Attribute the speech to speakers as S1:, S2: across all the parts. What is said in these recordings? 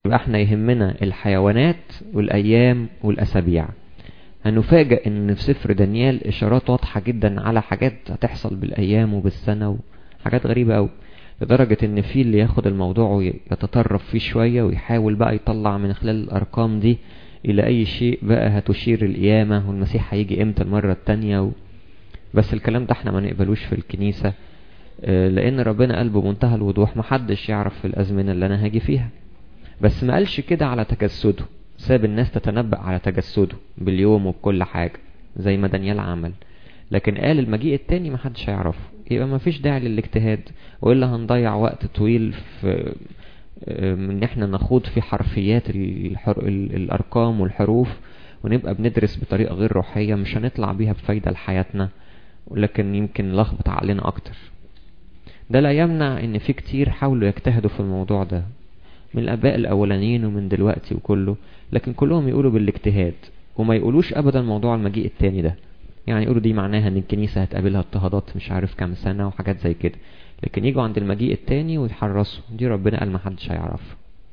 S1: يبقى احنا يهمنا الحيوانات والايام والاسابيع هنفاجئ ان في سفر دانيال اشارات واضحة جدا على حاجات هتحصل بالايام وبالسنة وحاجات غريبة قوي لدرجة ان في اللي ياخد الموضوع ويتطرف فيه شوية ويحاول بقى يطلع من خلال الارقام دي الى اي شيء بقى هتشير القيامة والمسيح هيجي امتى المرة التانية و... بس الكلام ده احنا ما نقبلوش في الكنيسة لان ربنا قال بمنتهى الوضوح محدش يعرف في الازمنة اللي انا هاجي فيها بس ما قالش كده على تجسده ساب الناس تتنبأ على تجسده باليوم وبكل حاجة زي ما دانيال عمل لكن قال المجيء التاني محدش هيعرفه يبقى ما فيش داعي للاجتهاد وإلا هنضيع وقت طويل في ان احنا نخوض في حرفيات الحر... الارقام والحروف ونبقى بندرس بطريقة غير روحية مش هنطلع بيها بفايدة لحياتنا ولكن يمكن نلخبط عقلنا اكتر ده لا يمنع ان في كتير حاولوا يجتهدوا في الموضوع ده من الاباء الاولانيين ومن دلوقتي وكله لكن كلهم يقولوا بالاجتهاد وما يقولوش ابدا موضوع المجيء التاني ده يعني يقولوا دي معناها ان الكنيسة هتقابلها اضطهادات مش عارف كام سنة وحاجات زي كده لكن يجوا عند المجيء التاني ويحرصوا دي ربنا قال محدش هيعرفها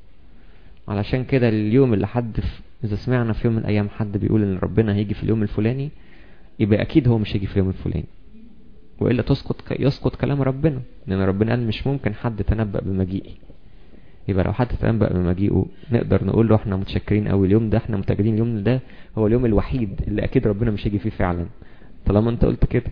S1: علشان كده اليوم اللي حد في اذا سمعنا في يوم من الايام حد بيقول ان ربنا هيجي في اليوم الفلاني يبقى اكيد هو مش هيجي في اليوم الفلاني والا تسقط يسقط كلام ربنا لان ربنا قال مش ممكن حد تنبأ بمجيئي يبقى لو حد تنبأ بمجيئه نقدر نقول له احنا متشكرين قوي اليوم ده احنا متأكدين اليوم ده هو اليوم الوحيد اللي اكيد ربنا مش هيجي فيه فعلا طالما انت قلت كده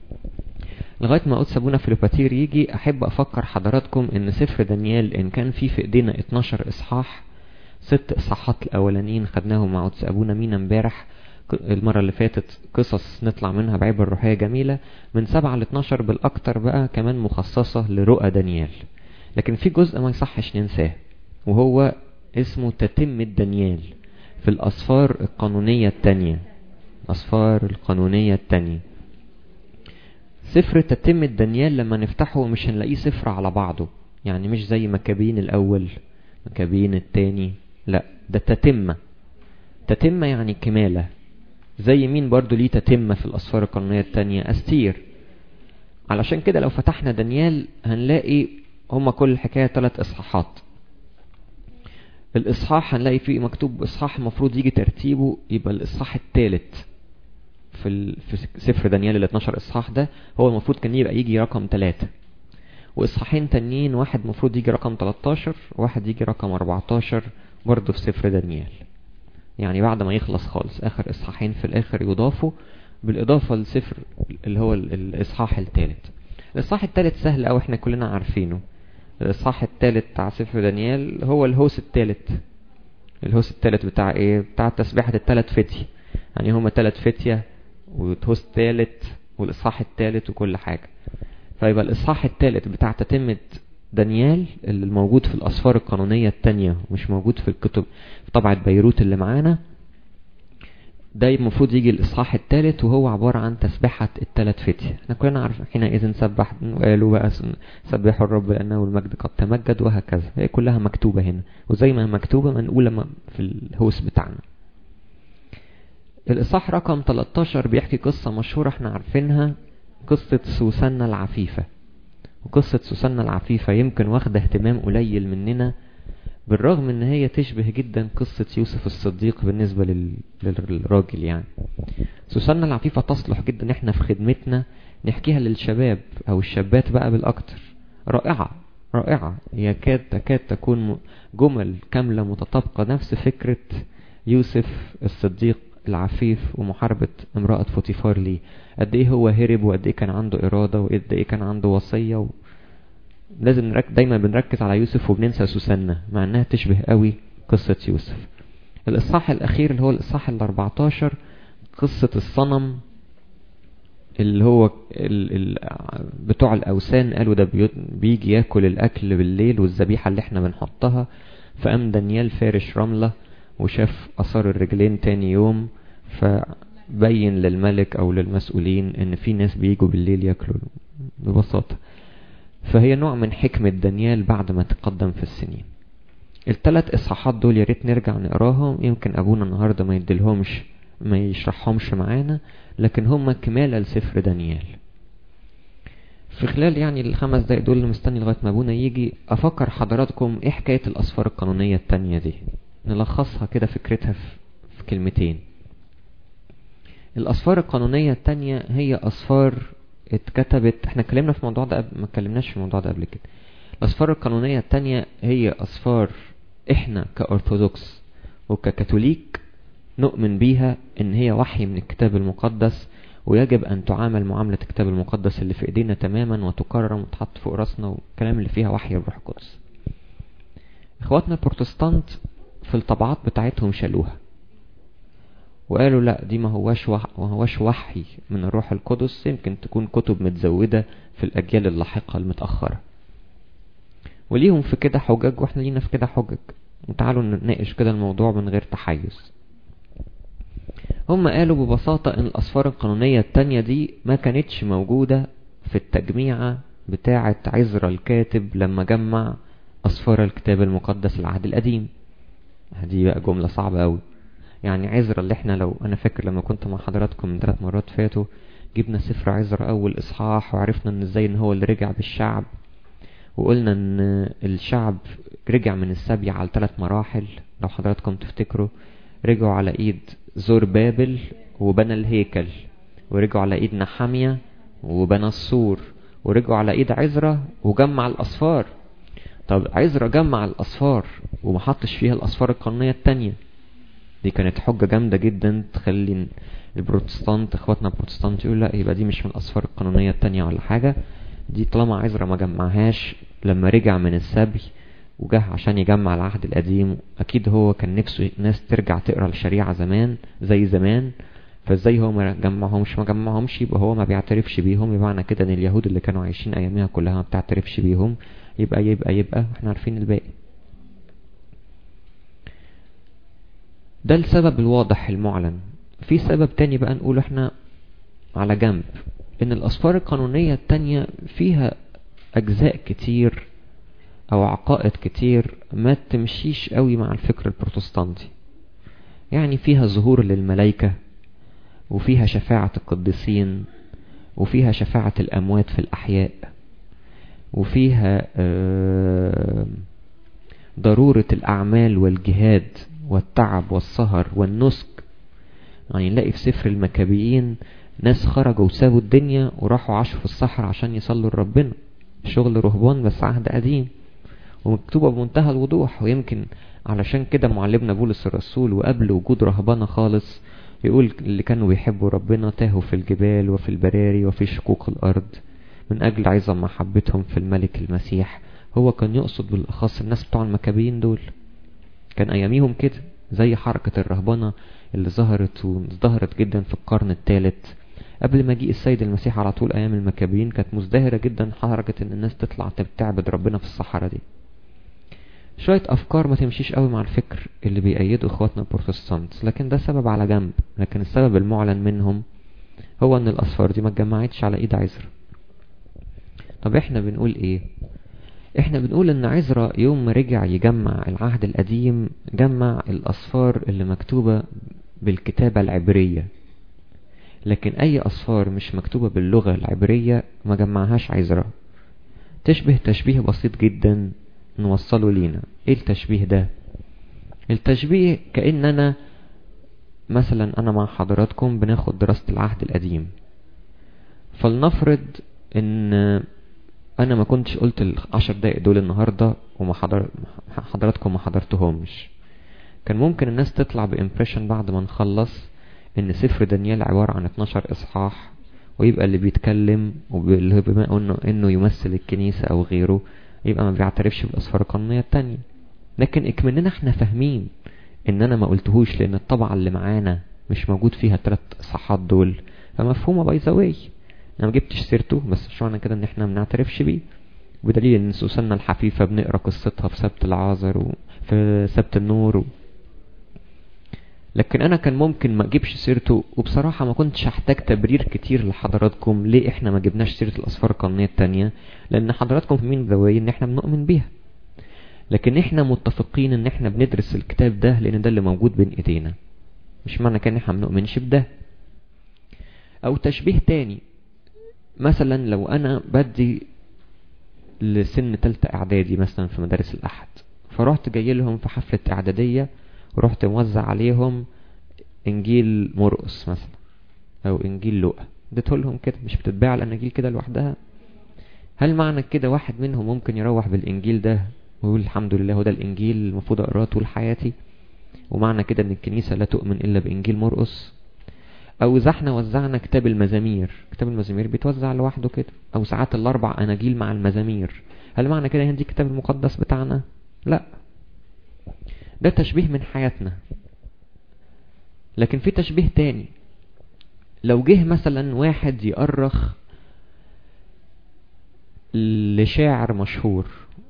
S1: لغاية ما قلت سابونا فيلوباتير يجي احب افكر حضراتكم ان سفر دانيال ان كان فيه في ايدينا 12 اصحاح ست اصحاحات الاولانيين خدناهم مع قدس ابونا مينا امبارح المرة اللي فاتت قصص نطلع منها بعبر روحية جميلة من سبعة ل 12 بالاكتر بقى كمان مخصصة لرؤى دانيال لكن في جزء ما يصحش ننساه وهو اسمه تتمة دانيال في الأصفار القانونية التانية الأصفار القانونية التانية سفر تتمة دانيال لما نفتحه مش هنلاقيه سفر على بعضه يعني مش زي مكابين الأول مكابين التاني لا ده تتمة تتمة يعني كمالة زي مين برضو ليه تتمة في الأصفار القانونية التانية أستير علشان كده لو فتحنا دانيال هنلاقي هما كل الحكاية ثلاث إصحاحات الإصحاح هنلاقي فيه مكتوب إصحاح المفروض يجي ترتيبه يبقى الإصحاح الثالث في, ال... في سفر دانيال ال 12 إصحاح ده هو المفروض كان يبقى يجي رقم ثلاثة وإصحاحين تانيين واحد المفروض يجي رقم 13 وواحد يجي رقم 14 برضه في سفر دانيال يعني بعد ما يخلص خالص آخر إصحاحين في الآخر يضافوا بالإضافة لسفر اللي هو الإصحاح الثالث الإصحاح الثالث سهل أوي احنا كلنا عارفينه الإصحاح الثالث بتاع سفر دانيال هو الهوس الثالث الهوس الثالث بتاع ايه بتاع تسبيحة الثلاث فتي يعني هما ثلاث فتية وهوس ثالث والإصحاح الثالث وكل حاجة فيبقى الإصحاح الثالث بتاع تتمة دانيال اللي موجود في الأسفار القانونية التانية مش موجود في الكتب في طبعة بيروت اللي معانا ده المفروض يجي الإصحاح الثالث وهو عبارة عن تسبيحة الثلاث فتية احنا كلنا عارفين حينئذ سبح وقالوا بقى سبحوا الرب لأنه المجد قد تمجد وهكذا هي كلها مكتوبة هنا وزي ما مكتوبة منقولة في الهوس بتاعنا الإصحاح رقم 13 بيحكي قصة مشهورة احنا عارفينها قصة سوسنة العفيفة وقصة سوسنة العفيفة يمكن واخدة اهتمام قليل مننا بالرغم ان هي تشبه جدا قصة يوسف الصديق بالنسبة لل... للراجل يعني سوسنة العفيفة تصلح جدا احنا في خدمتنا نحكيها للشباب او الشابات بقى بالاكتر رائعة رائعة يكاد تكاد تكون جمل كاملة متطابقة نفس فكرة يوسف الصديق العفيف ومحاربة امرأة فوتيفار ليه قد ايه هو هرب وقد ايه كان عنده ارادة وقد ايه كان عنده وصية و... لازم نرك... دايما بنركز على يوسف وبننسى سوسنة مع انها تشبه قوي قصة يوسف الاصحاح الاخير اللي هو الاصحاح ال 14 قصة الصنم اللي هو ال... ال... بتوع الاوثان قالوا ده بي... بيجي ياكل الاكل بالليل والذبيحة اللي احنا بنحطها فقام دانيال فارش رملة وشاف اثار الرجلين تاني يوم فبين للملك او للمسؤولين ان في ناس بيجوا بالليل ياكلوا ببساطة فهي نوع من حكمة دانيال بعد ما تقدم في السنين الثلاث اصحاحات دول يا ريت نرجع نقراهم يمكن ابونا النهارده ما يديلهمش ما يشرحهمش معانا لكن هم كمالة لسفر دانيال في خلال يعني الخمس دقايق دول اللي مستني لغايه ما ابونا يجي افكر حضراتكم ايه حكايه الاسفار القانونيه التانية دي نلخصها كده فكرتها في كلمتين الاسفار القانونيه التانية هي اسفار اتكتبت احنا اتكلمنا في الموضوع ده قبل ما اتكلمناش في الموضوع ده قبل كده الاسفار القانونيه التانية هي اسفار احنا كارثوذكس وككاثوليك نؤمن بيها ان هي وحي من الكتاب المقدس ويجب ان تعامل معاملة الكتاب المقدس اللي في ايدينا تماما وتكرم وتحط فوق راسنا والكلام اللي فيها وحي الروح القدس اخواتنا البروتستانت في الطبعات بتاعتهم شالوها وقالوا لا دي ما هواش وحي, ما هواش وحي من الروح القدس يمكن تكون كتب متزودة في الأجيال اللاحقة المتأخرة وليهم في كده حجج واحنا لينا في كده حجج وتعالوا نناقش كده الموضوع من غير تحيز هم قالوا ببساطة ان الاسفار القانونية التانية دي ما كانتش موجودة في التجميعة بتاعة عزرا الكاتب لما جمع اسفار الكتاب المقدس العهد القديم دي بقى جملة صعبة قوي يعني عزرا اللي احنا لو انا فاكر لما كنت مع حضراتكم من ثلاث مرات فاتوا جبنا سفر عزرا اول اصحاح وعرفنا ان ازاي ان هو اللي رجع بالشعب وقلنا ان الشعب رجع من السبي على ثلاث مراحل لو حضراتكم تفتكروا رجعوا على ايد زور بابل وبنى الهيكل ورجعوا على ايد نحامية وبنى السور ورجعوا على ايد عزرا وجمع الاصفار طب عزرا جمع الاصفار وما حطش فيها الاصفار القانونية التانية دي كانت حجة جامدة جدا تخلي البروتستانت اخواتنا البروتستانت يقول لا يبقى دي مش من الاصفار القانونية التانية ولا حاجة دي طالما عزرا ما جمعهاش لما رجع من السبي وجه عشان يجمع العهد القديم اكيد هو كان نفسه ناس ترجع تقرا الشريعة زمان زي زمان فازاي هو ما جمعهمش ما جمعهمش يبقى هو ما بيعترفش بيهم يبقى معنى كده ان اليهود اللي كانوا عايشين ايامها كلها ما بتعترفش بيهم يبقى يبقى يبقى احنا عارفين الباقي ده السبب الواضح المعلن في سبب تاني بقى نقول احنا على جنب ان الاسفار القانونية التانية فيها اجزاء كتير او عقائد كتير ما تمشيش قوي مع الفكر البروتستانتي يعني فيها ظهور للملائكة وفيها شفاعة القديسين وفيها شفاعة الأموات في الأحياء وفيها ضرورة الأعمال والجهاد والتعب والسهر والنسك يعني نلاقي في سفر المكابيين ناس خرجوا وسابوا الدنيا وراحوا عاشوا في الصحراء عشان يصلوا لربنا شغل رهبان بس عهد قديم ومكتوبة بمنتهى الوضوح ويمكن علشان كده معلمنا بولس الرسول وقبل وجود رهبنة خالص يقول اللي كانوا بيحبوا ربنا تاهوا في الجبال وفي البراري وفي شقوق الأرض من أجل عظم محبتهم في الملك المسيح هو كان يقصد بالأخص الناس بتوع المكابيين دول كان أياميهم كده زي حركة الرهبنة اللي ظهرت وازدهرت جدا في القرن الثالث قبل مجيء السيد المسيح على طول أيام المكابيين كانت مزدهرة جدا حركة إن الناس تطلع تعبد ربنا في الصحراء دي شوية أفكار ما تمشيش قوي مع الفكر اللي بيأيده إخواتنا البروتستانت لكن ده سبب على جنب لكن السبب المعلن منهم هو إن الأصفار دي ما اتجمعتش على إيد عزرا طب إحنا بنقول إيه إحنا بنقول إن عزرا يوم ما رجع يجمع العهد القديم جمع الأصفار اللي مكتوبة بالكتابة العبرية لكن أي أصفار مش مكتوبة باللغة العبرية ما جمعهاش عزرا تشبه تشبيه بسيط جدا نوصله لينا ايه التشبيه ده التشبيه كأننا مثلا انا مع حضراتكم بناخد دراسة العهد القديم فلنفرض ان انا ما كنتش قلت العشر دقايق دول النهاردة وما حضر حضراتكم ما حضرتهمش كان ممكن الناس تطلع بإمبريشن بعد ما نخلص ان سفر دانيال عبارة عن 12 اصحاح ويبقى اللي بيتكلم وبما انه انه يمثل الكنيسة او غيره يبقى ما بيعترفش بالاسفار القانونية التانية لكن اكمننا احنا فاهمين ان انا ما قلتهوش لان الطبعة اللي معانا مش موجود فيها الثلاث صحات دول فمفهومة باي ذا واي انا ما جبتش سيرته بس مش معنى كده ان احنا ما بنعترفش بيه بدليل ان سوسنة الحفيفة بنقرا قصتها في سبت العازر وفي سبت النور و... لكن انا كان ممكن ما اجيبش سيرته وبصراحة ما كنتش هحتاج تبرير كتير لحضراتكم ليه احنا ما جبناش سيرة الاسفار القانونية التانية لان حضراتكم في مين ذوي ان احنا بنؤمن بيها لكن احنا متفقين ان احنا بندرس الكتاب ده لان ده اللي موجود بين ايدينا مش معنى كان احنا بنؤمنش بده او تشبيه تاني مثلا لو انا بدي لسن تالتة اعدادي مثلا في مدارس الاحد فرحت جاي لهم في حفلة اعدادية ورحت موزع عليهم انجيل مرقس مثلا او انجيل لوقا اديته لهم كده مش بتتباع الاناجيل كده لوحدها هل معنى كده واحد منهم ممكن يروح بالانجيل ده ويقول الحمد لله هو ده الانجيل المفروض اقراه طول حياتي ومعنى كده ان الكنيسة لا تؤمن الا بانجيل مرقس او اذا احنا وزعنا كتاب المزامير كتاب المزامير بيتوزع لوحده كده او ساعات الاربع اناجيل مع المزامير هل معنى كده هندي الكتاب المقدس بتاعنا لا ده تشبيه من حياتنا لكن في تشبيه تاني لو جه مثلا واحد يأرخ لشاعر مشهور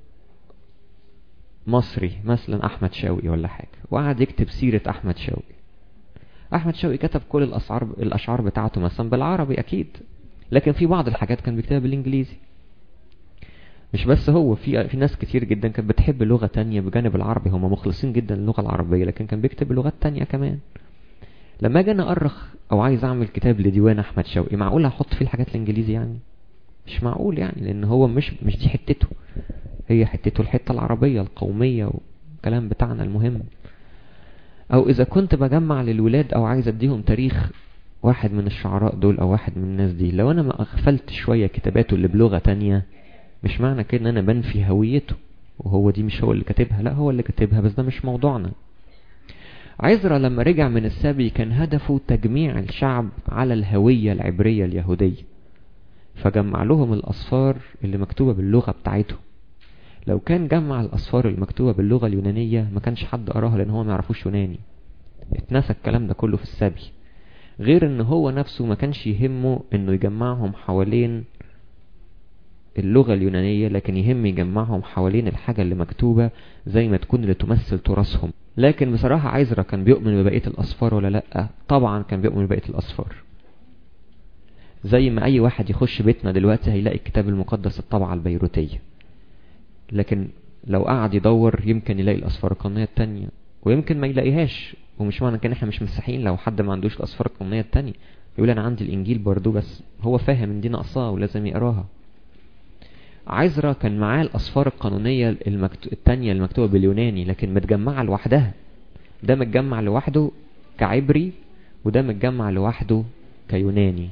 S1: مصري مثلا احمد شوقي ولا حاجة وقعد يكتب سيرة احمد شوقي احمد شوقي كتب كل الاشعار الاشعار بتاعته مثلا بالعربي اكيد لكن في بعض الحاجات كان بيكتبها بالانجليزي مش بس هو في في ناس كتير جدا كانت بتحب لغة تانية بجانب العربي هم مخلصين جدا للغة العربية لكن كان بيكتب لغات تانية كمان لما اجي انا ارخ او عايز اعمل كتاب لديوان احمد شوقي معقول احط فيه الحاجات الانجليزي يعني مش معقول يعني لان هو مش مش دي حتته هي حتته الحتة العربية القومية والكلام بتاعنا المهم او اذا كنت بجمع للولاد او عايز اديهم تاريخ واحد من الشعراء دول او واحد من الناس دي لو انا ما اغفلت شوية كتاباته اللي بلغة تانية مش معنى كده ان انا بنفي هويته وهو دي مش هو اللي كاتبها لا هو اللي كاتبها بس ده مش موضوعنا عزرا لما رجع من السبي كان هدفه تجميع الشعب على الهوية العبرية اليهودية فجمع لهم الأصفار اللي مكتوبة باللغة بتاعتهم لو كان جمع الأصفار المكتوبة باللغة اليونانية ما كانش حد قراها لأن هو ما يعرفوش يوناني اتنسى الكلام ده كله في السبي غير ان هو نفسه ما كانش يهمه انه يجمعهم حوالين اللغة اليونانية لكن يهم يجمعهم حوالين الحاجة اللي مكتوبة زي ما تكون اللي تمثل تراثهم لكن بصراحة عايزرا كان بيؤمن ببقية الأصفار ولا لأ طبعا كان بيؤمن ببقية الأصفار زي ما أي واحد يخش بيتنا دلوقتي هيلاقي الكتاب المقدس الطبعة البيروتية لكن لو قعد يدور يمكن يلاقي الأصفار القانونية التانية ويمكن ما يلاقيهاش ومش معنى كان احنا مش مسيحيين لو حد ما عندوش الأصفار القانونية التانية يقول أنا عندي الإنجيل برضو بس هو فاهم ان دي ناقصاه ولازم يقراها عزرا كان معاه الأصفار القانونية المكتو... التانية المكتوبة باليوناني لكن متجمعة لوحدها ده متجمع لوحده كعبري وده متجمع لوحده كيوناني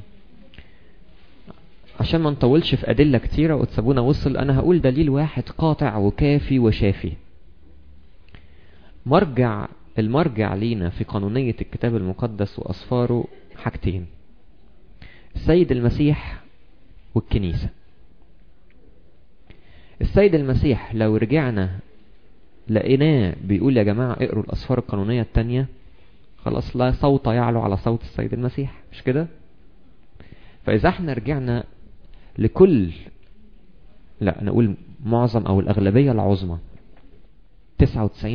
S1: عشان ما نطولش في أدلة كتيرة وتسابونا وصل أنا هقول دليل واحد قاطع وكافي وشافي مرجع المرجع لينا في قانونية الكتاب المقدس وأصفاره حاجتين السيد المسيح والكنيسة السيد المسيح لو رجعنا لقيناه بيقول يا جماعة اقروا الأصفار القانونية التانية خلاص لا صوت يعلو على صوت السيد المسيح مش كده فإذا احنا رجعنا لكل لا نقول معظم أو الأغلبية العظمى 99%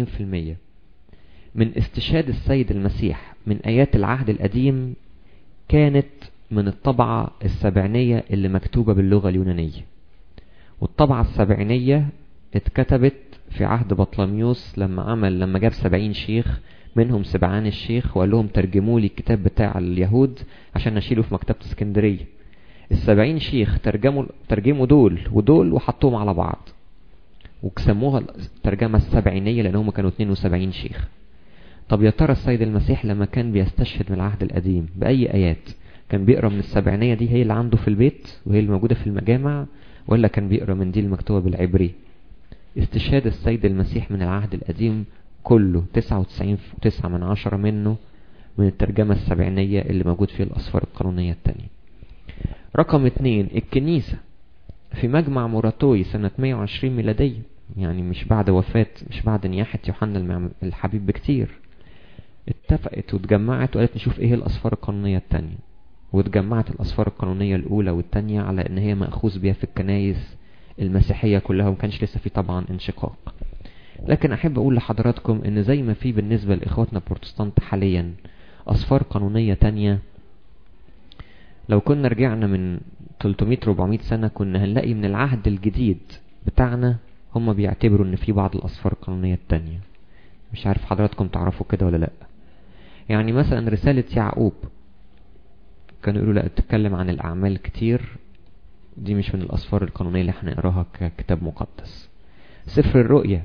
S1: من استشهاد السيد المسيح من آيات العهد القديم كانت من الطبعة السبعينية اللي مكتوبة باللغة اليونانية والطبعة السبعينية اتكتبت في عهد بطلميوس لما عمل لما جاب سبعين شيخ منهم سبعان الشيخ وقال لهم ترجموا لي الكتاب بتاع اليهود عشان نشيله في مكتبة اسكندرية السبعين شيخ ترجموا ترجموا دول ودول وحطوهم على بعض وسموها الترجمة السبعينية لأنهم كانوا 72 شيخ طب يا ترى السيد المسيح لما كان بيستشهد من العهد القديم بأي آيات كان بيقرأ من السبعينية دي هي اللي عنده في البيت وهي اللي موجودة في المجامع ولا كان بيقرأ من دي المكتوبة بالعبري استشهاد السيد المسيح من العهد القديم كله 99.9 من عشرة منه من الترجمة السبعينية اللي موجود فيه الأصفار القانونية التانية رقم اتنين الكنيسة في مجمع موراتوي سنة 120 ميلادية يعني مش بعد وفاة مش بعد نياحة يوحنا الحبيب بكتير اتفقت واتجمعت وقالت نشوف ايه الأصفار القانونية التانية واتجمعت الأصفار القانونية الأولى والتانية على إن هي مأخوذ بها في الكنايس المسيحية كلها ومكانش لسه في طبعا انشقاق لكن أحب أقول لحضراتكم إن زي ما في بالنسبة لإخواتنا البروتستانت حاليا أصفار قانونية تانية لو كنا رجعنا من 300-400 سنة كنا هنلاقي من العهد الجديد بتاعنا هم بيعتبروا إن في بعض الأصفار القانونية التانية مش عارف حضراتكم تعرفوا كده ولا لأ يعني مثلا رسالة يعقوب كانوا يقولوا لا تتكلم عن الأعمال كتير دي مش من الأسفار القانونية اللي هنقراها ككتاب مقدس سفر الرؤية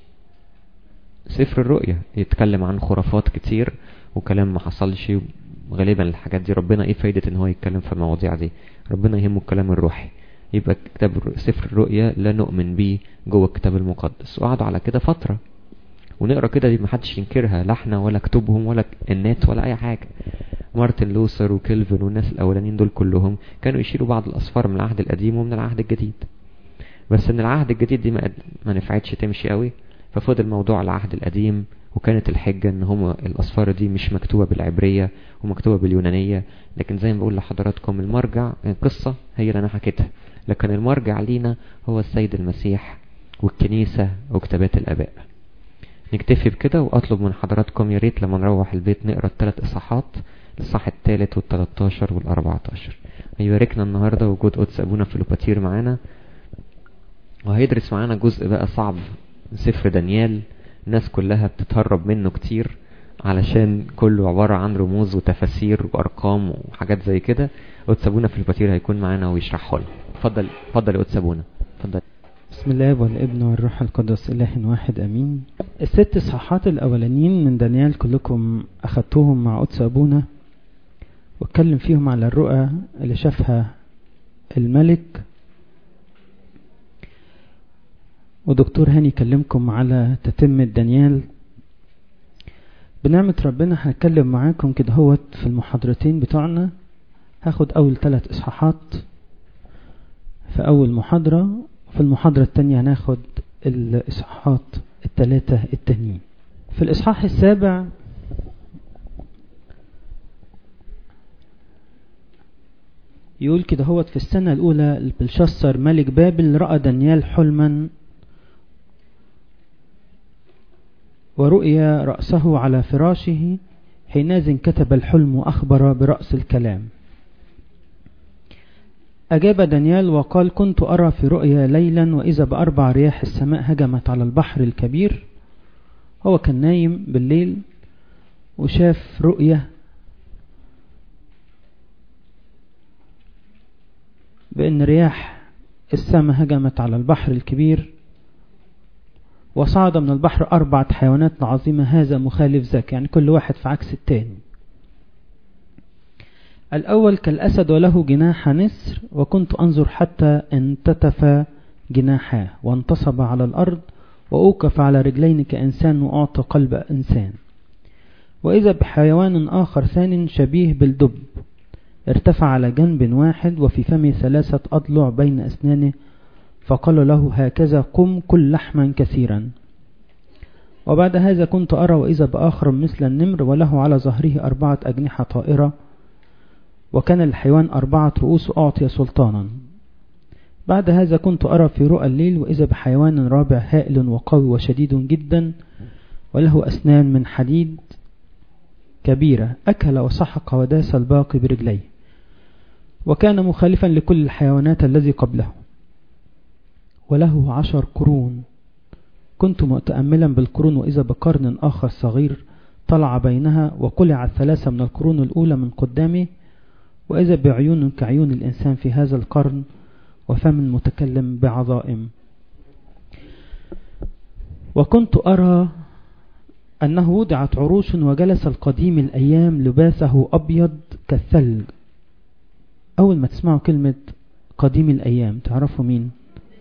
S1: سفر الرؤية يتكلم عن خرافات كتير وكلام ما حصلش غالبا الحاجات دي ربنا ايه فايدة ان هو يتكلم في المواضيع دي ربنا يهمه الكلام الروحي يبقى كتاب سفر الرؤيا لا نؤمن بيه جوه الكتاب المقدس وقعدوا على كده فترة ونقرا كده دي محدش ينكرها لا احنا ولا كتبهم ولا النت ولا اي حاجة مارتن لوثر وكيلفن والناس الاولانيين دول كلهم كانوا يشيلوا بعض الاسفار من العهد القديم ومن العهد الجديد بس ان العهد الجديد دي ما, ما نفعتش تمشي قوي ففضل موضوع العهد القديم وكانت الحجة ان هم الاسفار دي مش مكتوبة بالعبرية ومكتوبة باليونانية لكن زي ما بقول لحضراتكم المرجع القصة هي اللي انا حكيتها لكن المرجع لينا هو السيد المسيح والكنيسة وكتابات الاباء نكتفي بكده واطلب من حضراتكم يا ريت لما نروح البيت نقرا الثلاث اصحاحات الاصحاح الثالث والتلاتاشر والاربعتاشر يباركنا النهارده وجود قدس ابونا فيلوباتير معانا وهيدرس معانا جزء بقى صعب سفر دانيال الناس كلها بتتهرب منه كتير علشان كله عبارة عن رموز وتفاسير وأرقام وحاجات زي كده قدس أبونا في الباتير هيكون معانا ويشرحه لنا اتفضل اتفضل يا قدس أبونا اتفضل
S2: بسم الله والابن والروح القدس إله واحد أمين الست إصحاحات الأولانيين من دانيال كلكم أخدتوهم مع قدس أبونا واتكلم فيهم على الرؤى اللي شافها الملك ودكتور هاني كلمكم على تتمة دانيال بنعمة ربنا هنتكلم معاكم كده هوت في المحاضرتين بتوعنا هاخد أول ثلاث إصحاحات في أول محاضرة وفي المحاضرة التانية هناخد الإصحاحات الثلاثة التانيين في الإصحاح السابع يقول كده هوت في السنة الأولى بلشسر ملك بابل رأى دانيال حلما ورؤي رأسه على فراشه حينئذ كتب الحلم وأخبر برأس الكلام أجاب دانيال وقال كنت أرى في رؤيا ليلا وإذا بأربع رياح السماء هجمت على البحر الكبير هو كان نايم بالليل وشاف رؤية بأن رياح السماء هجمت على البحر الكبير وصعد من البحر أربعة حيوانات عظيمة هذا مخالف ذاك يعني كل واحد في عكس التاني الأول كالأسد وله جناح نسر وكنت أنظر حتى انتتف جناحاه وانتصب على الأرض وأوقف على رجلين كإنسان وأعطى قلب إنسان وإذا بحيوان آخر ثان شبيه بالدب ارتفع على جنب واحد وفي فمه ثلاثة أضلع بين أسنانه فقال له هكذا قم كل لحما كثيرا وبعد هذا كنت أرى وإذا بآخر مثل النمر وله على ظهره أربعة أجنحة طائرة وكان الحيوان أربعة رؤوس أعطي سلطانا بعد هذا كنت أرى في رؤى الليل وإذا بحيوان رابع هائل وقوي وشديد جدا وله أسنان من حديد كبيرة أكل وسحق وداس الباقي برجليه وكان مخالفا لكل الحيوانات الذي قبله وله عشر قرون كنت متأملا بالقرون وإذا بقرن آخر صغير طلع بينها وقلع الثلاثة من القرون الأولى من قدامه وإذا بعيون كعيون الإنسان في هذا القرن وفم متكلم بعظائم وكنت أرى أنه وضعت عروش وجلس القديم الأيام لباسه أبيض كالثلج أول ما تسمعوا كلمة قديم الأيام تعرفوا مين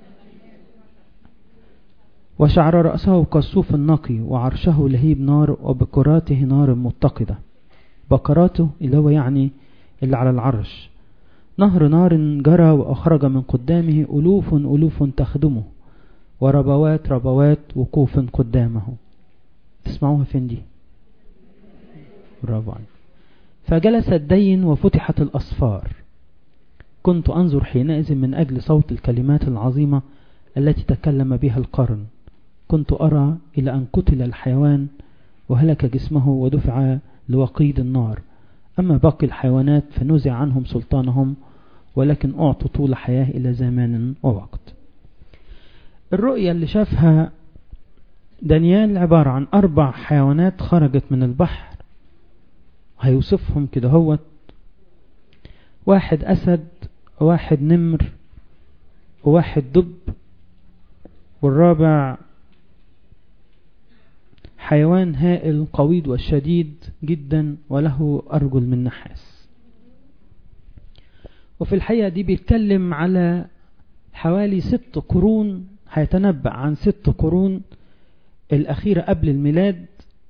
S2: وشعر رأسه كالصوف النقي وعرشه لهيب نار وبكراته نار متقدة بكراته اللي هو يعني اللي على العرش نهر نار جرى وأخرج من قدامه ألوف ألوف تخدمه وربوات ربوات وقوف قدامه تسمعوها فين دي برافو عليك فجلس الدين وفتحت الأصفار كنت أنظر حينئذ من أجل صوت الكلمات العظيمة التي تكلم بها القرن كنت أرى إلى أن قتل الحيوان وهلك جسمه ودفع لوقيد النار أما باقي الحيوانات فنزع عنهم سلطانهم ولكن أعطوا طول حياة إلى زمان ووقت الرؤية اللي شافها دانيال عبارة عن أربع حيوانات خرجت من البحر هيوصفهم كده هوت واحد أسد واحد نمر وواحد دب والرابع حيوان هائل قويد وشديد جدا وله أرجل من نحاس وفي الحقيقة دي بيتكلم على حوالي ست قرون هيتنبأ عن ست قرون الأخيرة قبل الميلاد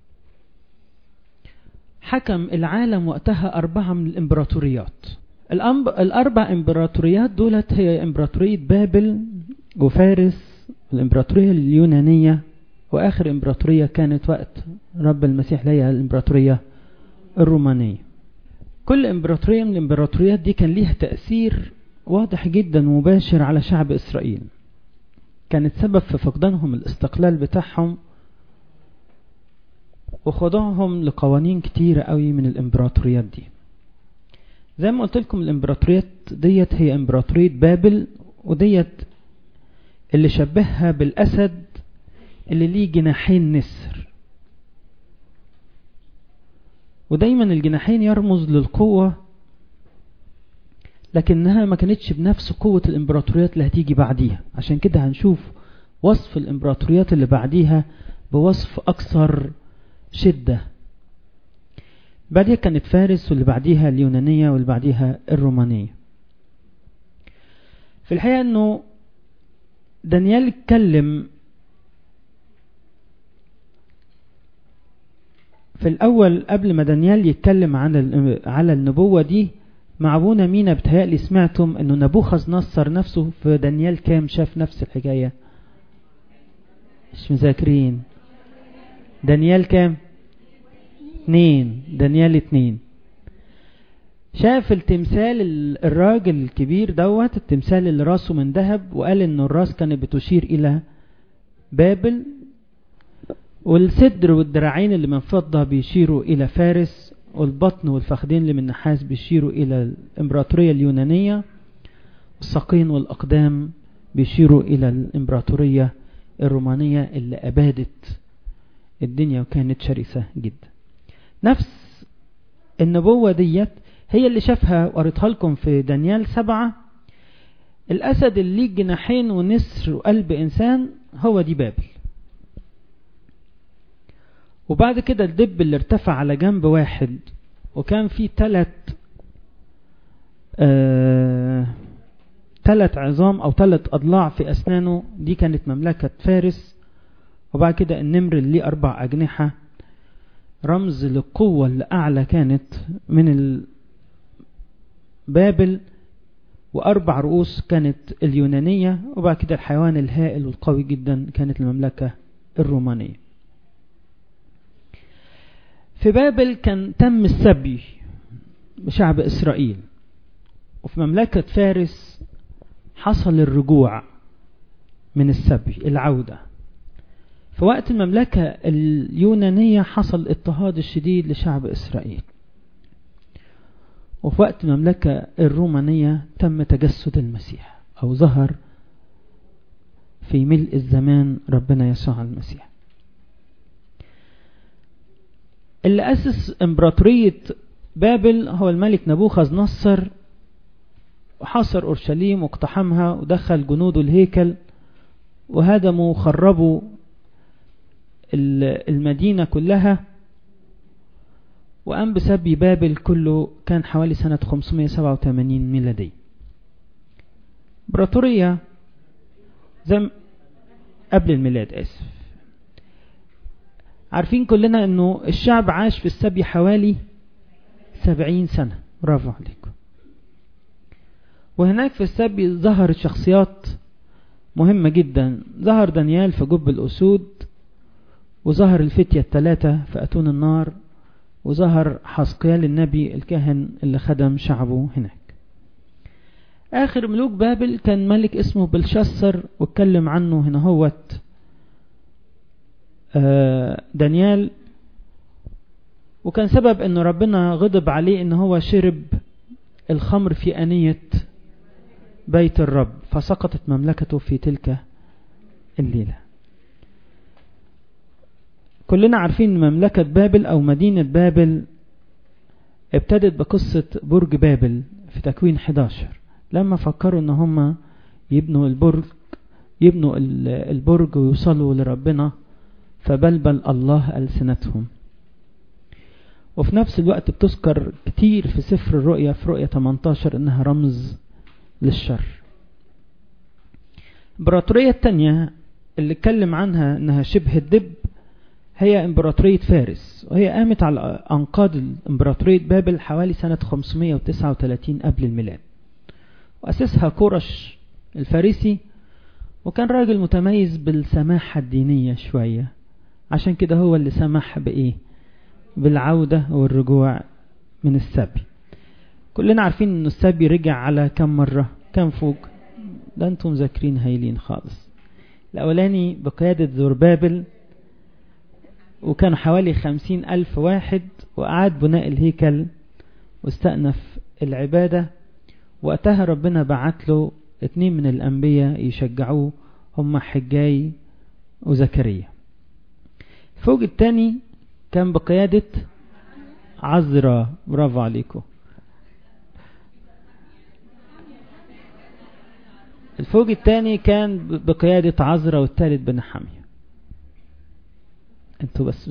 S2: حكم العالم وقتها أربعة من الإمبراطوريات الأربع إمبراطوريات دولت هي إمبراطورية بابل وفارس الإمبراطورية اليونانية وآخر إمبراطورية كانت وقت رب المسيح ليها الإمبراطورية الرومانية كل إمبراطورية من الإمبراطوريات دي كان ليها تأثير واضح جدا ومباشر على شعب إسرائيل كانت سبب في فقدانهم الاستقلال بتاعهم وخضوعهم لقوانين كتيرة قوي من الإمبراطوريات دي زي ما قلت لكم الإمبراطوريات ديت هي إمبراطورية بابل وديت اللي شبهها بالأسد اللي ليه جناحين نسر ودايما الجناحين يرمز للقوة لكنها ما كانتش بنفس قوة الامبراطوريات اللي هتيجي بعديها عشان كده هنشوف وصف الامبراطوريات اللي بعديها بوصف اكثر شدة بعديها كانت فارس واللي بعديها اليونانية واللي بعديها الرومانية في الحقيقة انه دانيال اتكلم في الأول قبل ما دانيال يتكلم عن على النبوة دي مع أبونا مينا بتهيألي سمعتم أنه نبوخذ نصر نفسه في دانيال كام شاف نفس الحكاية مش مذاكرين دانيال كام اتنين دانيال اتنين شاف التمثال الراجل الكبير دوت التمثال اللي راسه من ذهب وقال ان الراس كانت بتشير الى بابل والصدر والدراعين اللي من فضة بيشيروا إلى فارس والبطن والفخذين اللي من نحاس بيشيروا إلى الإمبراطورية اليونانية الساقين والأقدام بيشيروا إلى الإمبراطورية الرومانية اللي أبادت الدنيا وكانت شرسة جدا نفس النبوة ديت هي اللي شافها وقريتها لكم في دانيال سبعة الأسد اللي ليه جناحين ونسر وقلب إنسان هو دي بابل وبعد كده الدب اللي ارتفع على جنب واحد وكان فيه تلت آه تلت عظام او تلت اضلاع في اسنانه دي كانت مملكة فارس وبعد كده النمر اللي ليه اربع اجنحة رمز للقوة اللي اعلى كانت من بابل واربع رؤوس كانت اليونانية وبعد كده الحيوان الهائل والقوي جدا كانت المملكة الرومانية في بابل كان تم السبي بشعب إسرائيل وفي مملكة فارس حصل الرجوع من السبي العودة في وقت المملكة اليونانية حصل اضطهاد الشديد لشعب إسرائيل وفي وقت المملكة الرومانية تم تجسد المسيح أو ظهر في ملء الزمان ربنا يسوع المسيح اللي أسس إمبراطورية بابل هو الملك نبوخذ نصر وحاصر أورشليم واقتحمها ودخل جنوده الهيكل وهدموا وخربوا المدينة كلها وقام بسبي بابل كله كان حوالي سنة 587 ميلادي إمبراطورية زي قبل الميلاد آسف عارفين كلنا انه الشعب عاش في السبي حوالي سبعين سنة برافو عليكم وهناك في السبي ظهرت شخصيات مهمة جدا ظهر دانيال في جب الأسود وظهر الفتية الثلاثة في أتون النار وظهر حسقيال النبي الكاهن اللي خدم شعبه هناك آخر ملوك بابل كان ملك اسمه بلشسر واتكلم عنه هنا هوت دانيال وكان سبب انه ربنا غضب عليه ان هو شرب الخمر في انية بيت الرب فسقطت مملكته في تلك الليلة كلنا عارفين مملكة بابل او مدينة بابل ابتدت بقصة برج بابل في تكوين 11 لما فكروا ان هم يبنوا البرج يبنوا البرج ويوصلوا لربنا فبلبل الله ألسنتهم وفي نفس الوقت بتذكر كتير في سفر الرؤيا في رؤيا 18 انها رمز للشر الامبراطورية التانية اللي اتكلم عنها انها شبه الدب هي امبراطورية فارس وهي قامت على انقاض امبراطورية بابل حوالي سنة 539 قبل الميلاد واسسها كورش الفارسي وكان راجل متميز بالسماحة الدينية شوية عشان كده هو اللي سمح بإيه بالعودة والرجوع من السبي كلنا عارفين ان السبي رجع على كم مرة كم فوق ده انتم ذاكرين هايلين خالص الاولاني بقيادة زربابل وكانوا حوالي خمسين ألف واحد وأعاد بناء الهيكل واستأنف العبادة وقتها ربنا بعت له اتنين من الأنبياء يشجعوه هم حجاي وزكريا فوق التاني كان بقيادة عذرا برافو عليكم الفوق التاني كان بقيادة عذرا والتالت بنحمية انتوا بس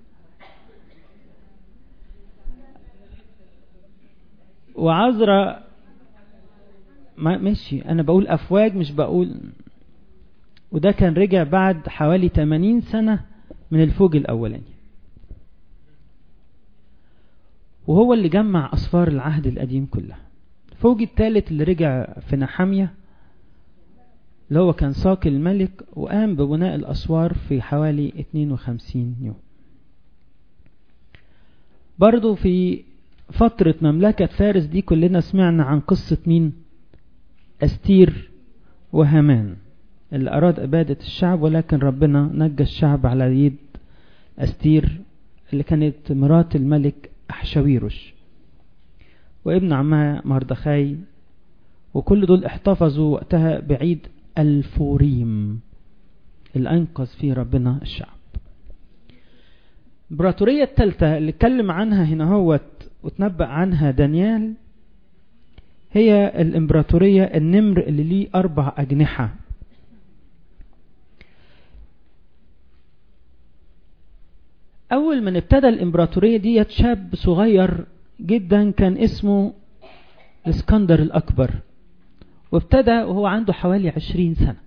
S2: وعذرا ما ماشي انا بقول افواج مش بقول وده كان رجع بعد حوالي 80 سنة من الفوج الاولاني وهو اللي جمع أصفار العهد القديم كلها الفوج الثالث اللي رجع في نحامية اللي هو كان ساقي الملك وقام ببناء الأسوار في حوالي 52 يوم برضو في فترة مملكة فارس دي كلنا سمعنا عن قصة مين أستير وهامان اللي أراد إبادة الشعب ولكن ربنا نجى الشعب على يد أستير اللي كانت مرات الملك أحشاويروش وابن عمها مردخاي وكل دول احتفظوا وقتها بعيد الفوريم اللي أنقذ فيه ربنا الشعب الامبراطورية الثالثة اللي اتكلم عنها هنا هو وتنبأ عنها دانيال هي الامبراطورية النمر اللي ليه أربع أجنحة أول من ابتدى الإمبراطورية دي شاب صغير جدا كان اسمه الاسكندر الأكبر وابتدى وهو عنده حوالي عشرين سنة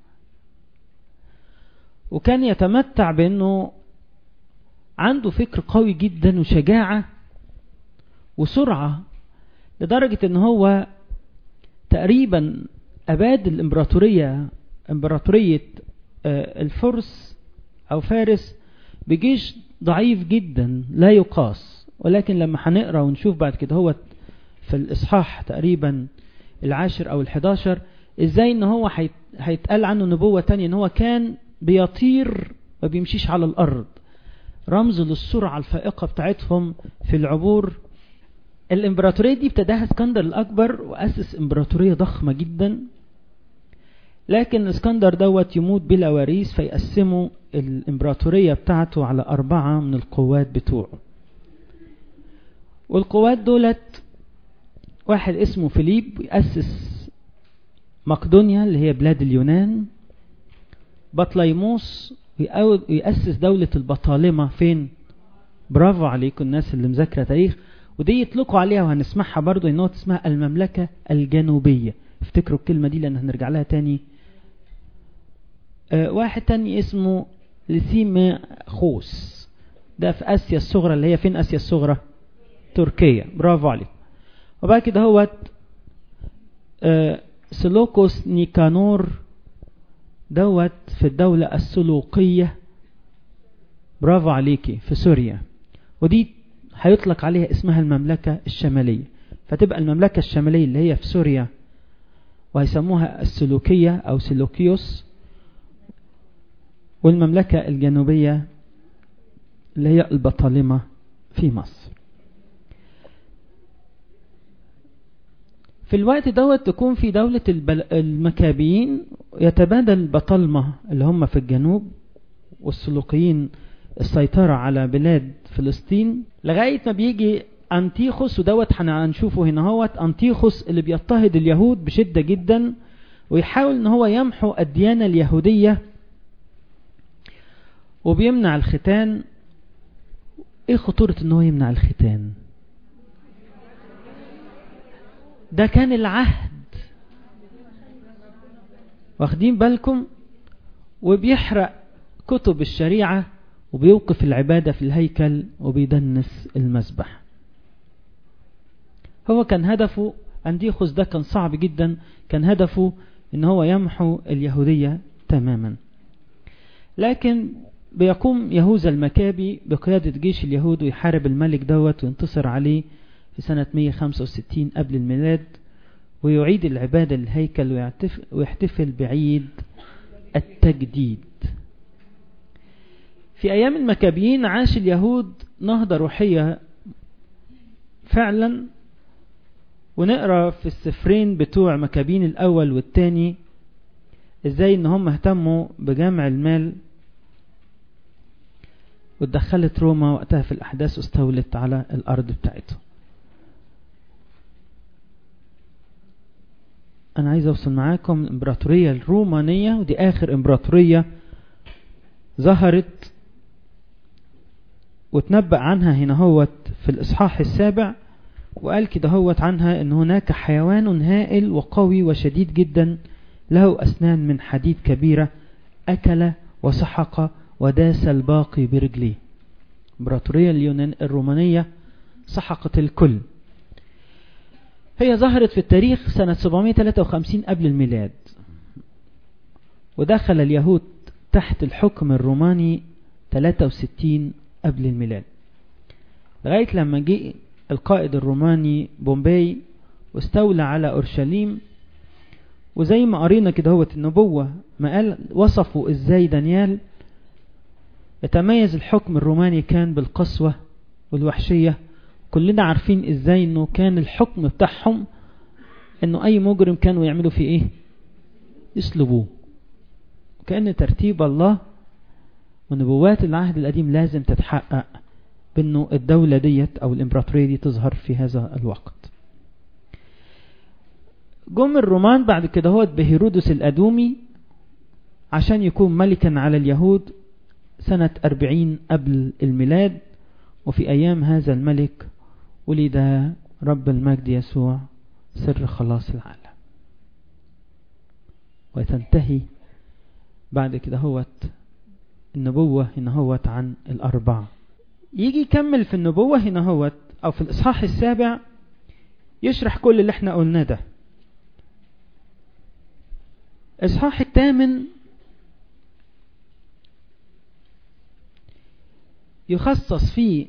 S2: وكان يتمتع بأنه عنده فكر قوي جدا وشجاعة وسرعة لدرجة ان هو تقريبا أباد الإمبراطورية إمبراطورية الفرس أو فارس بجيش ضعيف جدا لا يقاس ولكن لما هنقرا ونشوف بعد كده هو في الإصحاح تقريبا العاشر أو الحداشر إزاي إن هو هيتقال عنه نبوة تانية إن هو كان بيطير ما بيمشيش على الأرض رمز للسرعة الفائقة بتاعتهم في العبور الإمبراطورية دي ابتداها اسكندر الأكبر وأسس إمبراطورية ضخمة جدا لكن اسكندر دوت يموت بلا وريث فيقسموا الإمبراطورية بتاعته على أربعة من القوات بتوعه والقوات دولت واحد اسمه فيليب يأسس مقدونيا اللي هي بلاد اليونان بطليموس ويأسس دولة البطالمة فين برافو عليكم الناس اللي مذاكرة تاريخ ودي يطلقوا عليها وهنسمعها برضو انه اسمها المملكة الجنوبية افتكروا الكلمة دي لان هنرجع لها تاني اه واحد تاني اسمه لسيم خوس ده في اسيا الصغرى اللي هي فين اسيا الصغرى تركيا برافو عليك وبعد كده هو اه سلوكوس نيكانور دوت في الدولة السلوقية برافو عليكي في سوريا ودي هيطلق عليها اسمها المملكة الشمالية فتبقى المملكة الشمالية اللي هي في سوريا وهيسموها السلوكية أو سلوكيوس والمملكة الجنوبية اللي هي البطالمة في مصر في الوقت دوت تكون في دولة المكابيين يتبادل البطالمة اللي هم في الجنوب والسلوقيين السيطرة على بلاد فلسطين لغاية ما بيجي أنتيخوس ودوت هنشوفه هنا هوت أنتيخوس اللي بيضطهد اليهود بشدة جدا ويحاول ان هو يمحو الديانة اليهودية وبيمنع الختان ايه خطورة ان هو يمنع الختان ده كان العهد واخدين بالكم وبيحرق كتب الشريعة وبيوقف العبادة في الهيكل وبيدنس المسبح هو كان هدفه أنديخوس ده كان صعب جدا كان هدفه ان هو يمحو اليهودية تماما لكن بيقوم يهوذا المكابي بقيادة جيش اليهود ويحارب الملك دوت وينتصر عليه في سنة 165 قبل الميلاد ويعيد العبادة للهيكل ويحتفل بعيد التجديد في أيام المكابيين عاش اليهود نهضة روحية فعلا ونقرأ في السفرين بتوع مكابين الأول والتاني ازاي ان هم اهتموا بجمع المال واتدخلت روما وقتها في الأحداث واستولت على الأرض بتاعتهم أنا عايز أوصل معاكم الإمبراطورية الرومانية ودي آخر إمبراطورية ظهرت وتنبأ عنها هنا هوت في الإصحاح السابع وقال كده هوت عنها أن هناك حيوان هائل وقوي وشديد جدا له أسنان من حديد كبيرة أكل وسحق وداس الباقي برجليه امبراطورية اليونان الرومانية سحقت الكل هي ظهرت في التاريخ سنة 753 قبل الميلاد ودخل اليهود تحت الحكم الروماني 63 قبل الميلاد لغاية لما جه القائد الروماني بومباي واستولى على أورشليم وزي ما قرينا كده هو النبوة ما قال وصفوا ازاي دانيال يتميز الحكم الروماني كان بالقسوة والوحشية كلنا عارفين ازاي انه كان الحكم بتاعهم انه اي مجرم كانوا يعملوا فيه ايه يسلبوه كأن ترتيب الله ونبوات العهد القديم لازم تتحقق بانه الدولة ديت او الامبراطورية دي تظهر في هذا الوقت جم الرومان بعد كده هو بهيرودس الأدومي عشان يكون ملكا على اليهود سنة أربعين قبل الميلاد وفي أيام هذا الملك ولد رب المجد يسوع سر خلاص العالم وتنتهي بعد كده هوت النبوة هنا هوت عن الأربعة يجي يكمل في النبوة هنا هوت أو في الإصحاح السابع يشرح كل اللي احنا قلناه ده إصحاح الثامن يخصص فيه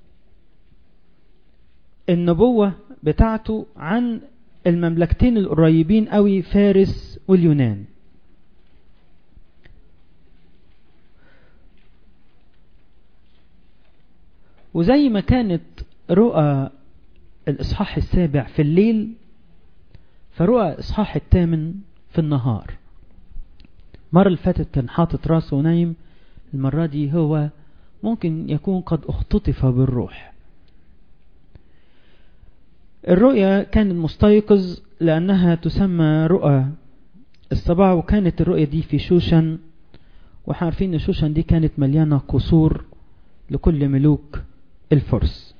S2: النبوة بتاعته عن المملكتين القريبين قوي فارس واليونان وزي ما كانت رؤى الإصحاح السابع في الليل فرؤى الإصحاح الثامن في النهار المرة اللي فاتت كان حاطط راسه ونايم المرة دي هو ممكن يكون قد اختطف بالروح الرؤيا كان مستيقظ لأنها تسمى رؤى الصباح وكانت الرؤيا دي في شوشن واحنا عارفين ان شوشن دي كانت مليانة قصور لكل ملوك الفرس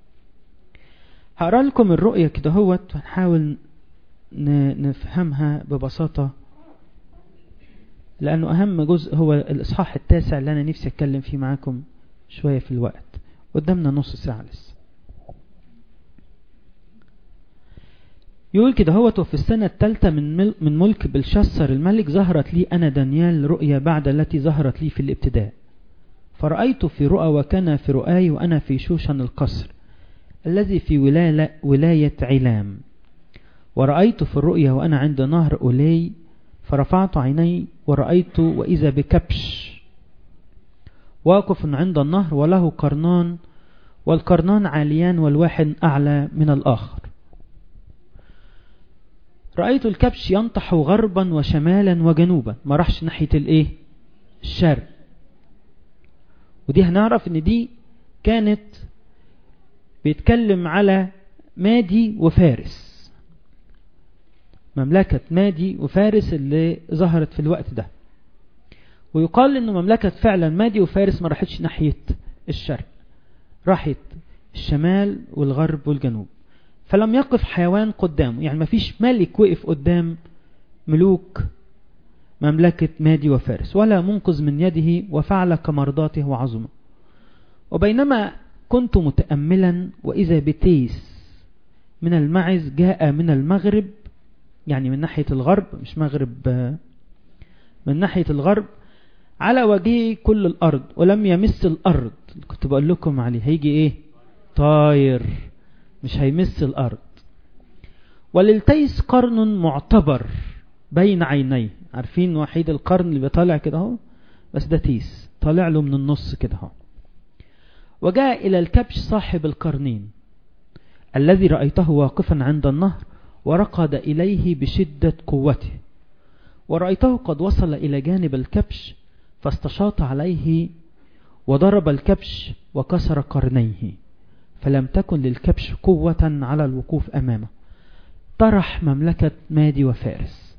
S2: هقرا لكم الرؤية كده هوت ونحاول نفهمها ببساطة لأنه أهم جزء هو الإصحاح التاسع اللي أنا نفسي أتكلم فيه معاكم شوية في الوقت قدامنا نص ساعة لسه يقول كده هو وفي السنة الثالثة من, من ملك بلشسر الملك ظهرت لي أنا دانيال رؤيا بعد التي ظهرت لي في الابتداء فرأيت في رؤى وكان في رؤاي وأنا في شوشن القصر الذي في ولاية, ولاية علام ورأيت في الرؤيا وأنا عند نهر أولي فرفعت عيني ورأيت وإذا بكبش واقف عند النهر وله قرنان والقرنان عاليان والواحد أعلى من الآخر رأيت الكبش ينطح غربا وشمالا وجنوبا ما راحش ناحية الايه الشرق ودي هنعرف ان دي كانت بيتكلم على مادي وفارس مملكة مادي وفارس اللي ظهرت في الوقت ده ويقال انه مملكة فعلا مادي وفارس ما راحتش ناحية الشرق راحت الشمال والغرب والجنوب فلم يقف حيوان قدامه يعني ما فيش ملك وقف قدام ملوك مملكة مادي وفارس ولا منقذ من يده وفعل كمرضاته وعظمه وبينما كنت متأملا وإذا بتيس من المعز جاء من المغرب يعني من ناحية الغرب مش مغرب من ناحية الغرب على وجهه كل الأرض ولم يمس الأرض كنت بقول لكم عليه هيجي إيه طاير مش هيمس الأرض وللتيس قرن معتبر بين عينيه عارفين وحيد القرن اللي بيطالع كده اهو بس ده تيس طالع له من النص كده اهو وجاء إلى الكبش صاحب القرنين الذي رأيته واقفا عند النهر ورقد إليه بشدة قوته ورأيته قد وصل إلى جانب الكبش فاستشاط عليه وضرب الكبش وكسر قرنيه فلم تكن للكبش قوة على الوقوف أمامه طرح مملكة مادي وفارس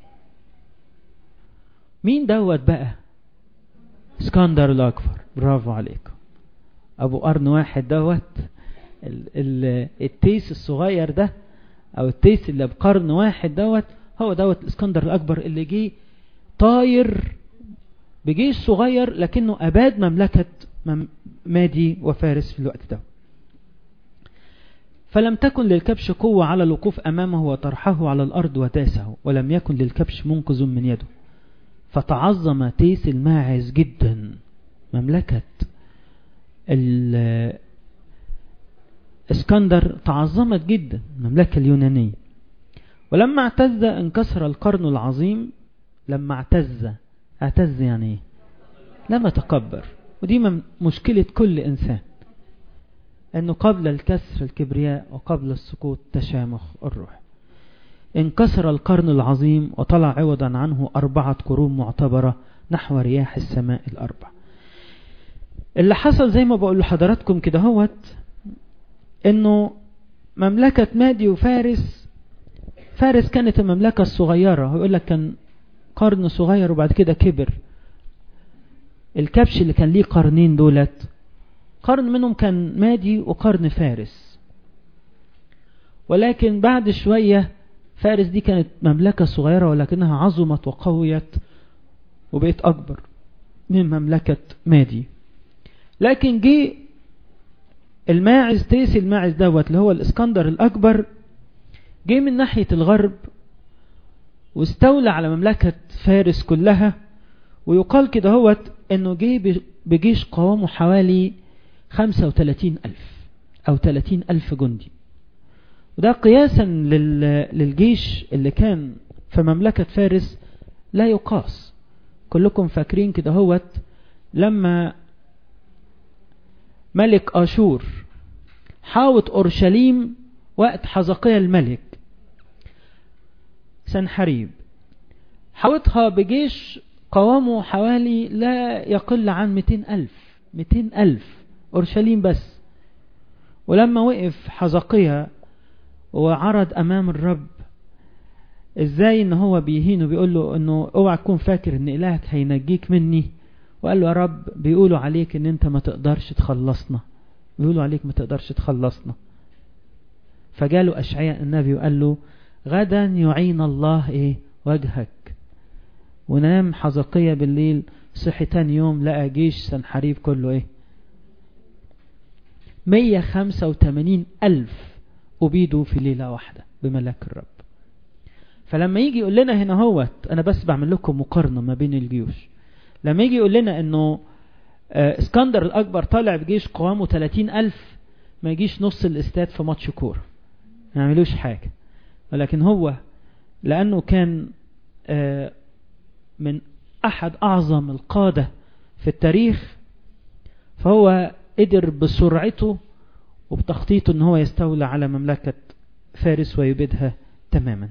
S2: مين دوت بقى اسكندر الأكبر برافو عليكم أبو قرن واحد دوت ال ال التيس الصغير ده أو التيس اللي بقرن واحد دوت هو دوت الاسكندر الأكبر اللي جه طاير بجيش صغير لكنه أباد مملكة مادي وفارس في الوقت ده فلم تكن للكبش قوة على الوقوف أمامه وطرحه على الأرض وداسه ولم يكن للكبش منقذ من يده فتعظم تيس الماعز جدا مملكة اسكندر تعظمت جدا المملكة اليونانية ولما اعتز انكسر القرن العظيم لما اعتز اعتز يعني ايه لما تكبر ودي مشكلة كل انسان انه قبل الكسر الكبرياء وقبل السقوط تشامخ الروح انكسر القرن العظيم وطلع عوضا عنه أربعة قرون معتبرة نحو رياح السماء الأربع اللي حصل زي ما بقول لحضراتكم كده هوت انه مملكة مادي وفارس فارس كانت المملكة الصغيرة يقول لك كان قرن صغير وبعد كده كبر الكبش اللي كان ليه قرنين دولت قرن منهم كان مادي وقرن فارس ولكن بعد شوية فارس دي كانت مملكة صغيرة ولكنها عظمت وقويت وبقت أكبر من مملكة مادي لكن جه الماعز تيس الماعز دوت اللي هو الاسكندر الأكبر جه من ناحية الغرب واستولى على مملكة فارس كلها ويقال كده هوت انه جه بجيش قوامه حوالي 35 ألف أو 30 ألف جندي وده قياسا للجيش اللي كان في مملكة فارس لا يقاس كلكم فاكرين كده هوت لما ملك أشور حاوط أورشليم وقت حزقية الملك سنحريب حاوطها بجيش قوامه حوالي لا يقل عن 200 ألف 200 ألف أورشليم بس ولما وقف حزقية وعرض أمام الرب ازاي ان هو بيهينه بيقول له انه اوعى تكون فاكر ان الهك هينجيك مني وقال له يا رب بيقولوا عليك ان انت ما تقدرش تخلصنا بيقولوا عليك ما تقدرش تخلصنا فجاله اشعياء النبي وقال له غدا يعين الله ايه وجهك ونام حزقية بالليل صحي تاني يوم لقى جيش سنحريب كله ايه 185 ألف أبيدوا في ليلة واحدة بملاك الرب فلما يجي يقول لنا هنا هوت أنا بس بعمل لكم مقارنة ما بين الجيوش لما يجي يقول لنا أنه اسكندر الأكبر طالع بجيش قوامه 30 ألف ما يجيش نص الاستاد في ماتش كورة ما يعملوش حاجة ولكن هو لأنه كان من أحد أعظم القادة في التاريخ فهو قدر بسرعته وبتخطيطه ان هو يستولى على مملكة فارس ويبيدها تماما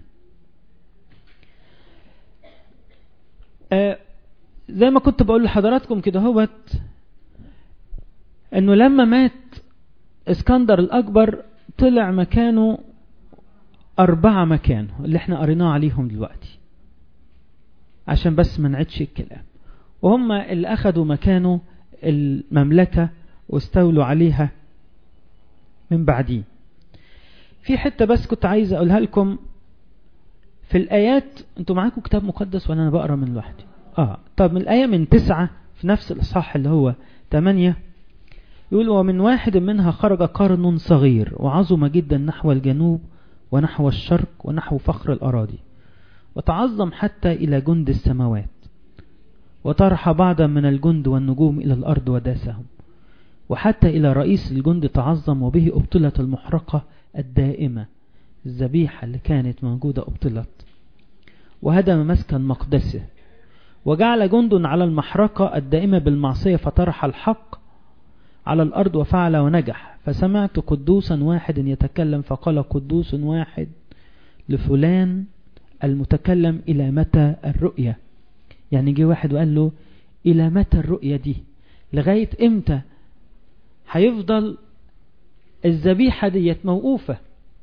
S2: آه زي ما كنت بقول لحضراتكم كده هوت انه لما مات اسكندر الاكبر طلع مكانه أربعة مكان اللي احنا قريناه عليهم دلوقتي عشان بس ما نعدش الكلام وهم اللي أخذوا مكانه المملكة واستولوا عليها من بعديه في حتة بس كنت عايز أقولها لكم في الآيات انتوا معاكم كتاب مقدس ولا أنا بقرأ من لوحدي آه طب من الآية من تسعة في نفس الإصحاح اللي هو تمانية يقول ومن واحد منها خرج قرن صغير وعظم جدا نحو الجنوب ونحو الشرق ونحو فخر الأراضي وتعظم حتى إلى جند السماوات وطرح بعضا من الجند والنجوم إلى الأرض وداسهم وحتى إلى رئيس الجند تعظم وبه أبطلت المحرقة الدائمة الذبيحة اللي كانت موجودة أبطلت وهدم مسكن مقدسه وجعل جند على المحرقة الدائمة بالمعصية فطرح الحق على الأرض وفعل ونجح فسمعت قدوسا واحد يتكلم فقال قدوس واحد لفلان المتكلم إلى متى الرؤية يعني جه واحد وقال له إلى متى الرؤية دي لغاية إمتى هيفضل الذبيحة ديت موقوفة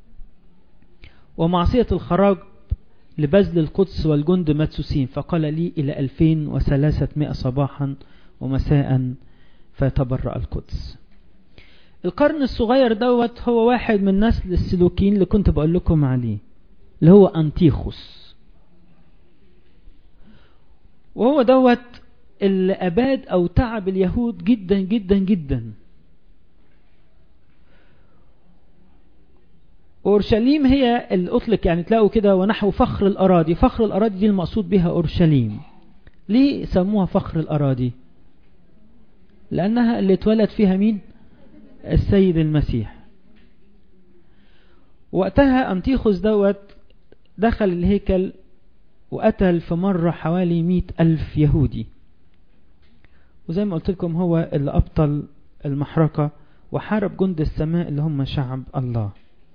S2: ومعصية الخراج لبذل القدس والجند مدسوسين فقال لي إلى ألفين وثلاثمائة صباحا ومساء فتبرأ القدس القرن الصغير دوت هو واحد من نسل السلوكيين اللي كنت بقول لكم عليه اللي هو أنتيخوس وهو دوت اللي أباد أو تعب اليهود جدا جدا جدا أورشليم هي اللي أطلق يعني تلاقوا كده ونحو فخر الأراضي فخر الأراضي دي المقصود بها أورشليم ليه سموها فخر الأراضي لأنها اللي اتولد فيها مين السيد المسيح وقتها أنتيخوس دوت دخل الهيكل وقتل في مرة حوالي مئة ألف يهودي وزي ما قلت لكم هو اللي أبطل المحرقة وحارب جند السماء اللي هم شعب الله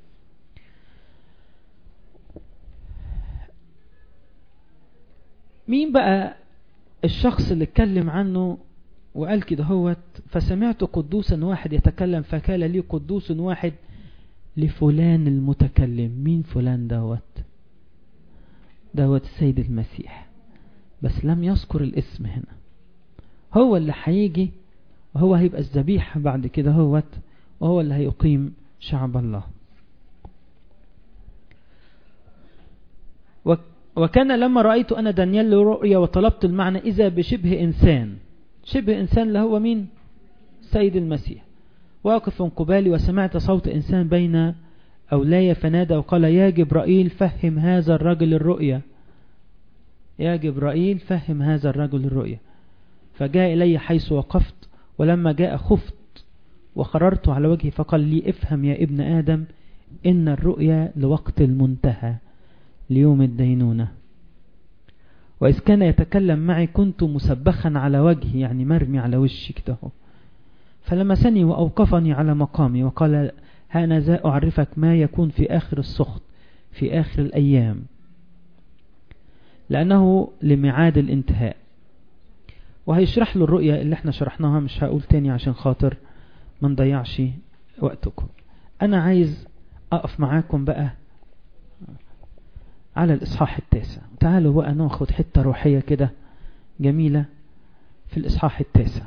S2: مين بقى الشخص اللي اتكلم عنه وقال كده هوت فسمعت قدوسا واحد يتكلم فقال لي قدوس واحد لفلان المتكلم مين فلان دوت دوت السيد المسيح بس لم يذكر الاسم هنا هو اللي هيجي وهو هيبقى الذبيحة بعد كده هوت وهو اللي هيقيم شعب الله وكان لما رأيت أنا دانيال رؤيا وطلبت المعنى إذا بشبه إنسان شبه إنسان اللي هو مين سيد المسيح واقف قبالي وسمعت صوت إنسان بين أولاي فنادى وقال يا جبرائيل فهم هذا الرجل الرؤيا يا جبرائيل فهم هذا الرجل الرؤيا فجاء إلي حيث وقفت ولما جاء خفت وخررت على وجهي فقال لي افهم يا ابن آدم إن الرؤيا لوقت المنتهى ليوم الدينونة وإذ كان يتكلم معي كنت مسبخا على وجهي يعني مرمي على وشي كده فلمسني وأوقفني على مقامي وقال هانذا أعرفك ما يكون في آخر السخط في آخر الأيام لأنه لميعاد الانتهاء وهيشرح له الرؤية اللي احنا شرحناها مش هقول تاني عشان خاطر ما نضيعش وقتكم أنا عايز أقف معاكم بقى على الإصحاح التاسع تعالوا بقى ناخد حتة روحية كده جميلة في الإصحاح التاسع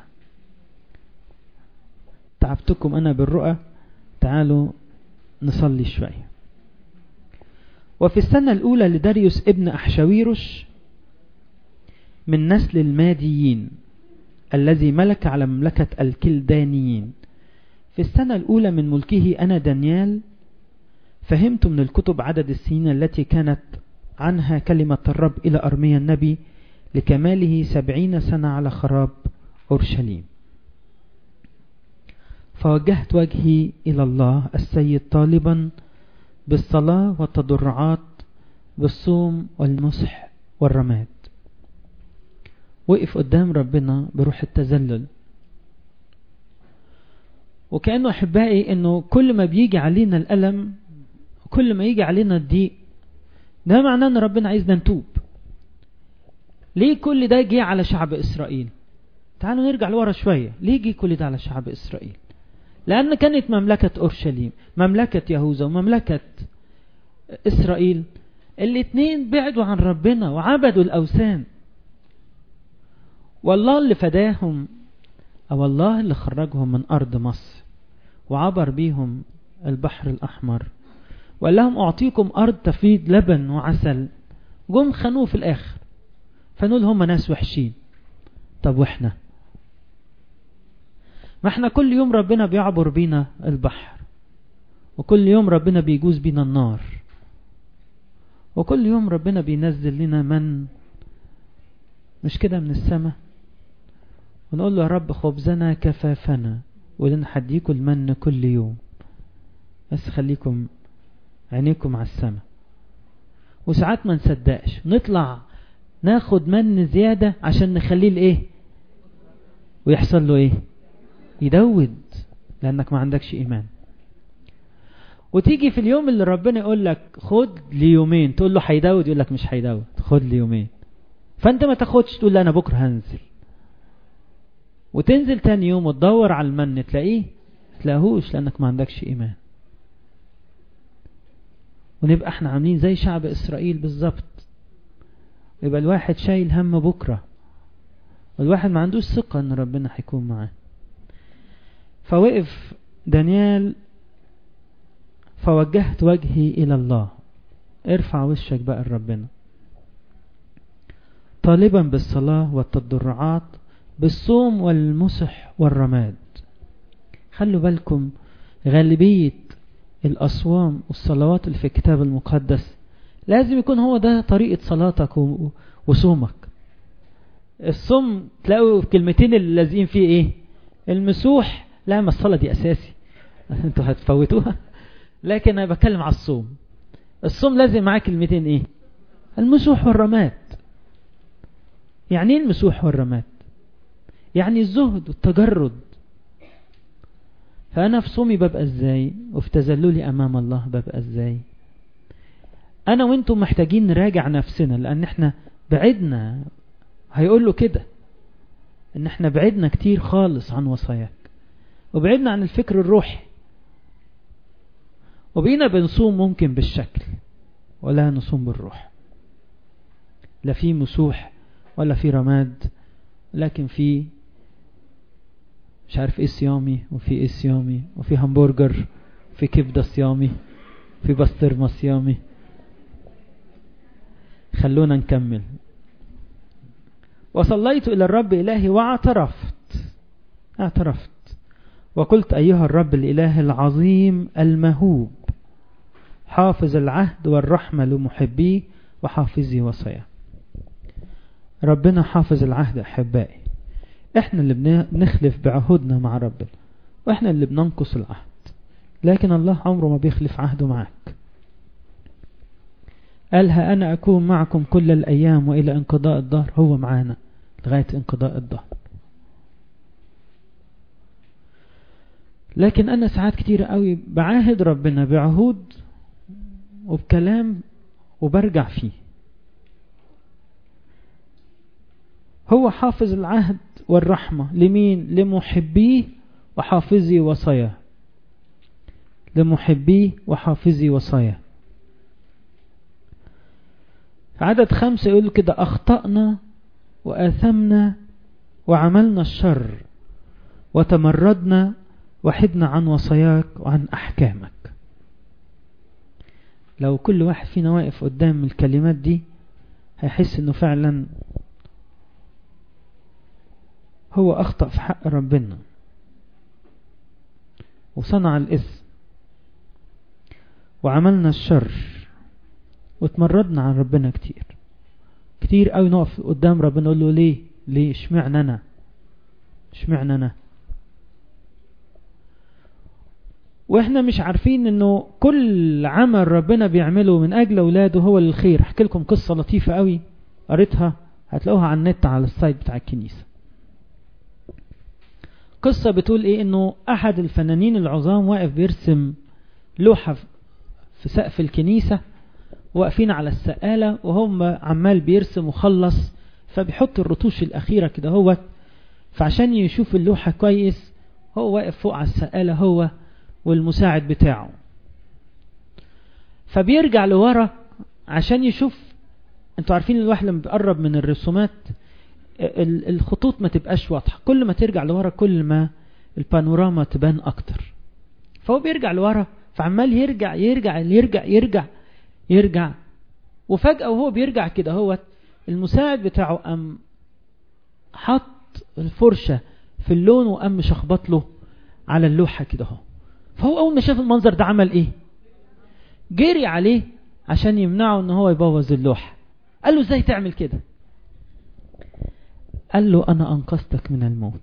S2: تعبتكم أنا بالرؤى تعالوا نصلي شوية وفي السنة الأولى لداريوس ابن أحشاويرش من نسل الماديين الذي ملك على مملكة الكلدانيين في السنة الأولى من ملكه أنا دانيال فهمت من الكتب عدد السنين التي كانت عنها كلمة الرب إلى أرميا النبي لكماله سبعين سنة على خراب أورشليم فوجهت وجهي إلى الله السيد طالبا بالصلاة والتضرعات بالصوم والمسح والرماد وقف قدام ربنا بروح التذلل وكأنه أحبائي أنه كل ما بيجي علينا الألم كل ما يجي علينا الضيق ده معناه أن ربنا عايزنا نتوب ليه كل ده جه على شعب إسرائيل تعالوا نرجع لورا شوية ليه جه كل ده على شعب إسرائيل لأن كانت مملكة أورشليم مملكة يهوذا ومملكة إسرائيل الاتنين بعدوا عن ربنا وعبدوا الأوثان والله اللي فداهم أو الله اللي خرجهم من أرض مصر وعبر بيهم البحر الأحمر وقال لهم أعطيكم أرض تفيض لبن وعسل جم خانوه في الآخر فنقول هم ناس وحشين طب وإحنا ما احنا كل يوم ربنا بيعبر بينا البحر وكل يوم ربنا بيجوز بينا النار وكل يوم ربنا بينزل لنا من مش كده من السماء ونقول له يا رب خبزنا كفافنا ولن حديكم المن كل يوم بس خليكم عينيكم على السماء وساعات ما نصدقش نطلع ناخد من زيادة عشان نخليه الايه ويحصل له ايه يدود لانك ما عندكش ايمان وتيجي في اليوم اللي ربنا يقول لك خد لي يومين تقول له هيدود يقول لك مش هيدود خد لي يومين فانت ما تاخدش تقول لا انا بكره هنزل وتنزل تاني يوم وتدور على المن تلاقيه تلاقيهوش لانك ما عندكش ايمان ونبقى احنا عاملين زي شعب اسرائيل بالظبط يبقى الواحد شايل هم بكرة والواحد ما عندوش ثقة ان ربنا هيكون معاه فوقف دانيال فوجهت وجهي الى الله ارفع وشك بقى لربنا طالبا بالصلاة والتضرعات بالصوم والمسح والرماد خلوا بالكم غالبية الأصوام والصلوات اللي في الكتاب المقدس لازم يكون هو ده طريقة صلاتك وصومك الصوم تلاقوا كلمتين اللي لازقين فيه ايه المسوح لا ما الصلاة دي أساسي انتوا هتفوتوها لكن أنا بتكلم على الصوم الصوم لازم معاه كلمتين ايه المسوح والرماد يعني ايه المسوح والرماد يعني الزهد والتجرد فأنا في صومي ببقى ازاي وفي تذللي أمام الله ببقى ازاي أنا وانتم محتاجين نراجع نفسنا لأن احنا بعدنا هيقول له كده ان احنا بعدنا كتير خالص عن وصاياك وبعدنا عن الفكر الروحي وبقينا بنصوم ممكن بالشكل ولا نصوم بالروح لا في مسوح ولا في رماد لكن في مش عارف ايه صيامي وفي ايه صيامي وفي همبرجر في كبده صيامي في بسطرمه صيامي خلونا نكمل وصليت إلى الرب إلهي واعترفت اعترفت وقلت أيها الرب الإله العظيم المهوب حافظ العهد والرحمة لمحبيه وحافظي وصاياه ربنا حافظ العهد أحبائي احنا اللي بنخلف بعهودنا مع ربنا واحنا اللي بننقص العهد لكن الله عمره ما بيخلف عهده معك قالها أنا أكون معكم كل الأيام وإلى انقضاء الظهر هو معانا لغاية انقضاء الظهر لكن أنا ساعات كتير قوي بعاهد ربنا بعهود وبكلام وبرجع فيه هو حافظ العهد والرحمة لمين لمحبيه وحافظي وصاياه لمحبيه وحافظي وصاياه في عدد خمسة يقول كده أخطأنا وآثمنا وعملنا الشر وتمردنا وحدنا عن وصاياك وعن أحكامك لو كل واحد فينا واقف قدام الكلمات دي هيحس انه فعلا هو أخطأ في حق ربنا وصنع الإثم وعملنا الشر وتمردنا عن ربنا كتير كتير قوي نقف قدام ربنا نقول له ليه ليه اشمعنى انا اشمعنى انا واحنا مش عارفين انه كل عمل ربنا بيعمله من اجل اولاده هو للخير احكي لكم قصه لطيفه قوي قريتها هتلاقوها على النت على السايت بتاع الكنيسه قصه بتقول ايه انه احد الفنانين العظام واقف بيرسم لوحه في سقف الكنيسه واقفين على السقالة وهم عمال بيرسم وخلص فبيحط الرطوش الأخيرة كده هو فعشان يشوف اللوحة كويس هو واقف فوق على السقالة هو والمساعد بتاعه فبيرجع لورا عشان يشوف انتوا عارفين الواحد لما بيقرب من الرسومات الخطوط ما تبقاش واضحة كل ما ترجع لورا كل ما البانوراما تبان اكتر فهو بيرجع لورا فعمال يرجع يرجع يرجع يرجع يرجع وفجأة وهو بيرجع كده هو المساعد بتاعه قام حط الفرشة في اللون وقام شخبط له على اللوحة كده اهو فهو أول ما شاف المنظر ده عمل إيه جري عليه عشان يمنعه ان هو يبوظ اللوحة قال له ازاي تعمل كده قال له انا انقذتك من الموت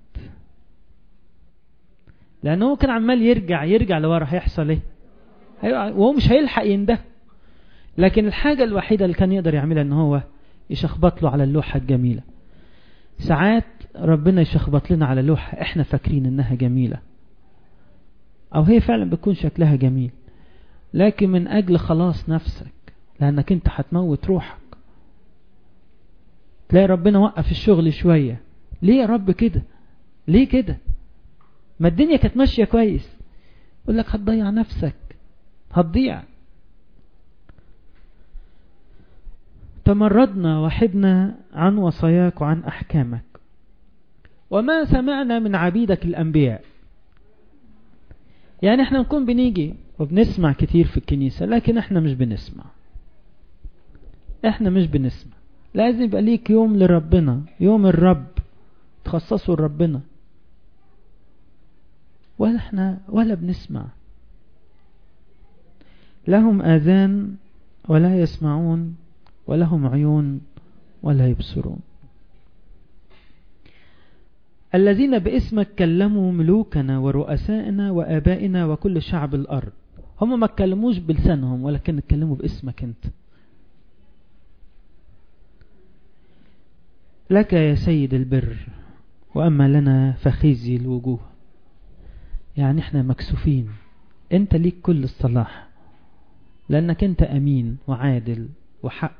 S2: لانه هو كان عمال يرجع يرجع لورا هيحصل ايه وهو مش هيلحق ينده لكن الحاجة الوحيدة اللي كان يقدر يعملها ان هو يشخبط له على اللوحة الجميلة ساعات ربنا يشخبط لنا على لوحة احنا فاكرين انها جميلة او هي فعلا بتكون شكلها جميل لكن من اجل خلاص نفسك لانك انت هتموت روحك تلاقي ربنا وقف الشغل شوية ليه يا رب كده ليه كده ما الدنيا كانت ماشية كويس يقول لك هتضيع نفسك هتضيع تمردنا وحدنا عن وصاياك وعن أحكامك وما سمعنا من عبيدك الأنبياء يعني احنا نكون بنيجي وبنسمع كتير في الكنيسة لكن احنا مش بنسمع احنا مش بنسمع لازم يبقى ليك يوم لربنا يوم الرب تخصصه لربنا ولا احنا ولا بنسمع لهم آذان ولا يسمعون ولهم عيون ولا يبصرون الذين باسمك كلموا ملوكنا ورؤسائنا وآبائنا وكل شعب الأرض هم ما اتكلموش بلسانهم ولكن اتكلموا باسمك انت لك يا سيد البر وأما لنا فخزي الوجوه يعني احنا مكسوفين انت ليك كل الصلاح لأنك انت أمين وعادل وحق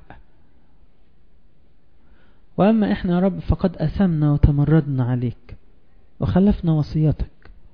S2: وأما إحنا يا رب فقد أثمنا وتمردنا عليك وخلفنا وصيتك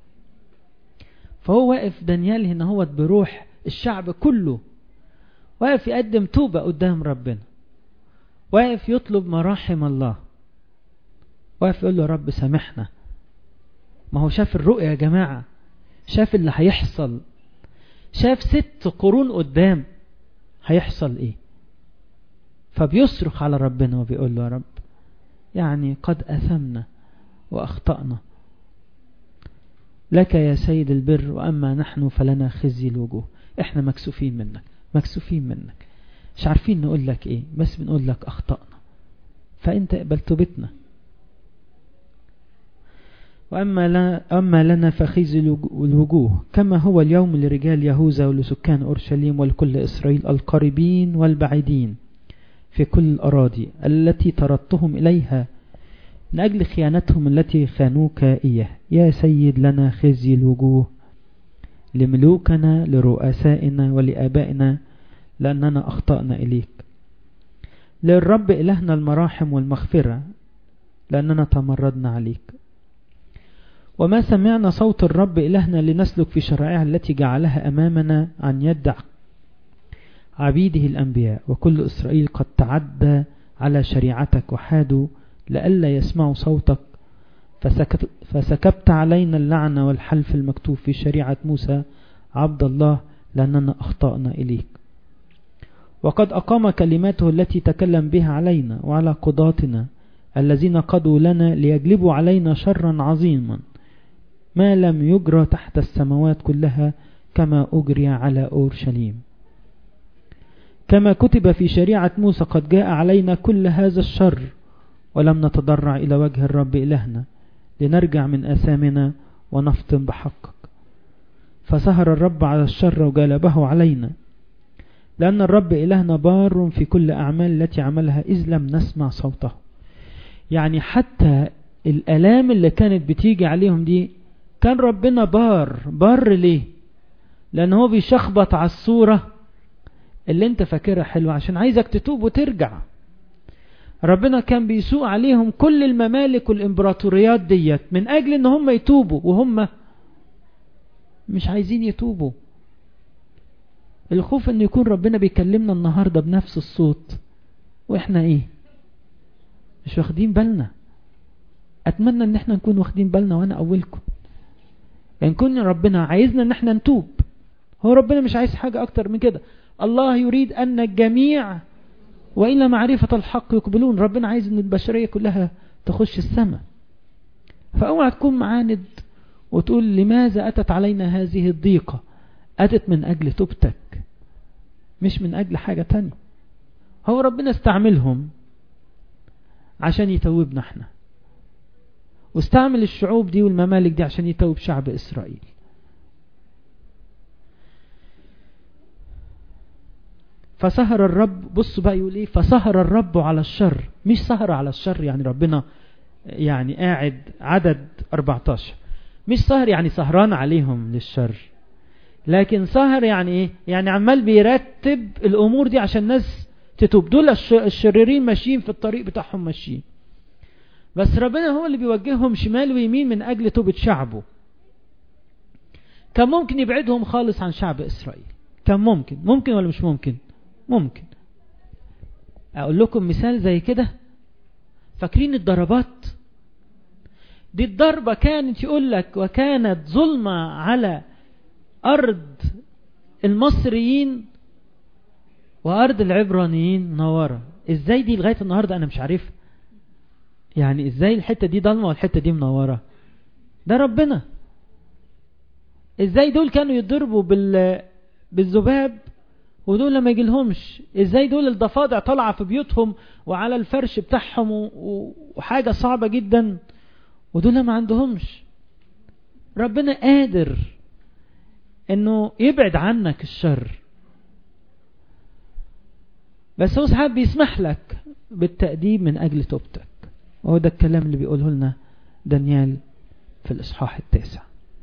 S2: فهو واقف دانيال هنا هو بروح الشعب كله واقف يقدم توبة قدام ربنا واقف يطلب مراحم الله واقف يقول له يا رب سامحنا ما هو شاف الرؤية يا جماعة شاف اللي هيحصل شاف ست قرون قدام هيحصل ايه فبيصرخ على ربنا وبيقول له يا رب يعني قد أثمنا وأخطأنا لك يا سيد البر وأما نحن فلنا خزي الوجوه احنا مكسوفين منك مكسوفين منك مش عارفين نقول لك ايه بس بنقول لك أخطأنا فأنت قبل توبتنا وأما لا أما لنا فخزي الوجوه كما هو اليوم لرجال يهوذا ولسكان أورشليم ولكل إسرائيل القريبين والبعيدين في كل الأراضي التي طردتهم إليها من أجل خيانتهم التي خانوك إياه يا سيد لنا خزي الوجوه لملوكنا لرؤسائنا ولآبائنا لأننا أخطأنا إليك للرب إلهنا المراحم والمغفرة لأننا تمردنا عليك وما سمعنا صوت الرب إلهنا لنسلك في شرائعها التي جعلها أمامنا عن يد عبيده الأنبياء وكل إسرائيل قد تعدى على شريعتك وحادوا لئلا يسمعوا صوتك فسكت فسكبت علينا اللعنة والحلف المكتوب في شريعة موسى عبد الله لأننا أخطأنا إليك وقد أقام كلماته التي تكلم بها علينا وعلى قضاتنا الذين قضوا لنا ليجلبوا علينا شرا عظيما ما لم يجرى تحت السماوات كلها كما أجري على أورشليم كما كتب في شريعة موسى قد جاء علينا كل هذا الشر ولم نتضرع إلى وجه الرب إلهنا لنرجع من أثامنا ونفطن بحقك فسهر الرب على الشر وجلبه علينا لأن الرب إلهنا بار في كل أعمال التي عملها إذ لم نسمع صوته يعني حتى الألام اللي كانت بتيجي عليهم دي كان ربنا بار بار ليه لأن هو بيشخبط على الصورة اللي انت فاكرها حلوة عشان عايزك تتوب وترجع ربنا كان بيسوق عليهم كل الممالك والامبراطوريات ديت من اجل ان هم يتوبوا وهم مش عايزين يتوبوا الخوف ان يكون ربنا بيكلمنا النهاردة بنفس الصوت واحنا ايه مش واخدين بالنا اتمنى ان احنا نكون واخدين بالنا وانا اولكم يعني كون ربنا عايزنا ان احنا نتوب هو ربنا مش عايز حاجة اكتر من كده الله يريد ان الجميع وإلى معرفة الحق يقبلون ربنا عايز ان البشرية كلها تخش السماء فاوعى تكون معاند وتقول لماذا أتت علينا هذه الضيقة أتت من أجل توبتك مش من أجل حاجة تانية هو ربنا استعملهم عشان يتوبنا احنا واستعمل الشعوب دي والممالك دي عشان يتوب شعب إسرائيل فسهر الرب بصوا بقى يقول ايه فسهر الرب على الشر مش سهر على الشر يعني ربنا يعني قاعد عدد 14 مش سهر يعني سهران عليهم للشر لكن سهر يعني ايه يعني عمال بيرتب الامور دي عشان الناس تتوب دول الشريرين ماشيين في الطريق بتاعهم ماشيين بس ربنا هو اللي بيوجههم شمال ويمين من اجل توبة شعبه كان ممكن يبعدهم خالص عن شعب اسرائيل كان ممكن ممكن ولا مش ممكن ممكن اقول لكم مثال زي كده فاكرين الضربات دي الضربة كانت يقول لك وكانت ظلمة على أرض المصريين وأرض العبرانيين منورة إزاي دي لغاية النهاردة أنا مش عارفها يعني إزاي الحتة دي ضلمة والحتة دي منورة ده ربنا إزاي دول كانوا يضربوا بال بالذباب ودول لما يجيلهمش ازاي دول الضفادع طالعه في بيوتهم وعلى الفرش بتاعهم وحاجة صعبة جدا ودول ما عندهمش ربنا قادر انه يبعد عنك الشر بس هو ساعات بيسمح لك بالتأديب من اجل توبتك وهو ده الكلام اللي بيقوله لنا دانيال في الاصحاح التاسع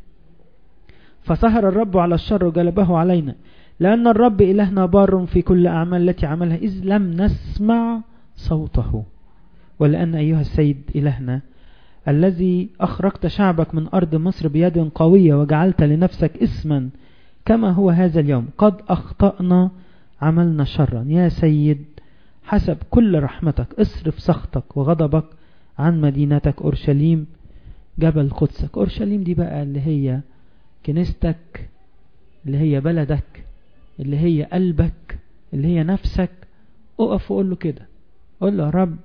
S2: فسهر الرب على الشر وجلبه علينا لأن الرب إلهنا بار في كل أعمال التي عملها إذ لم نسمع صوته ولأن أيها السيد إلهنا الذي أخرجت شعبك من أرض مصر بيد قوية وجعلت لنفسك اسما كما هو هذا اليوم قد أخطأنا عملنا شرا يا سيد حسب كل رحمتك اصرف سخطك وغضبك عن مدينتك أورشليم جبل قدسك أورشليم دي بقى اللي هي كنيستك اللي هي بلدك اللي هي قلبك اللي هي نفسك اقف وقول له كده قول له يا رب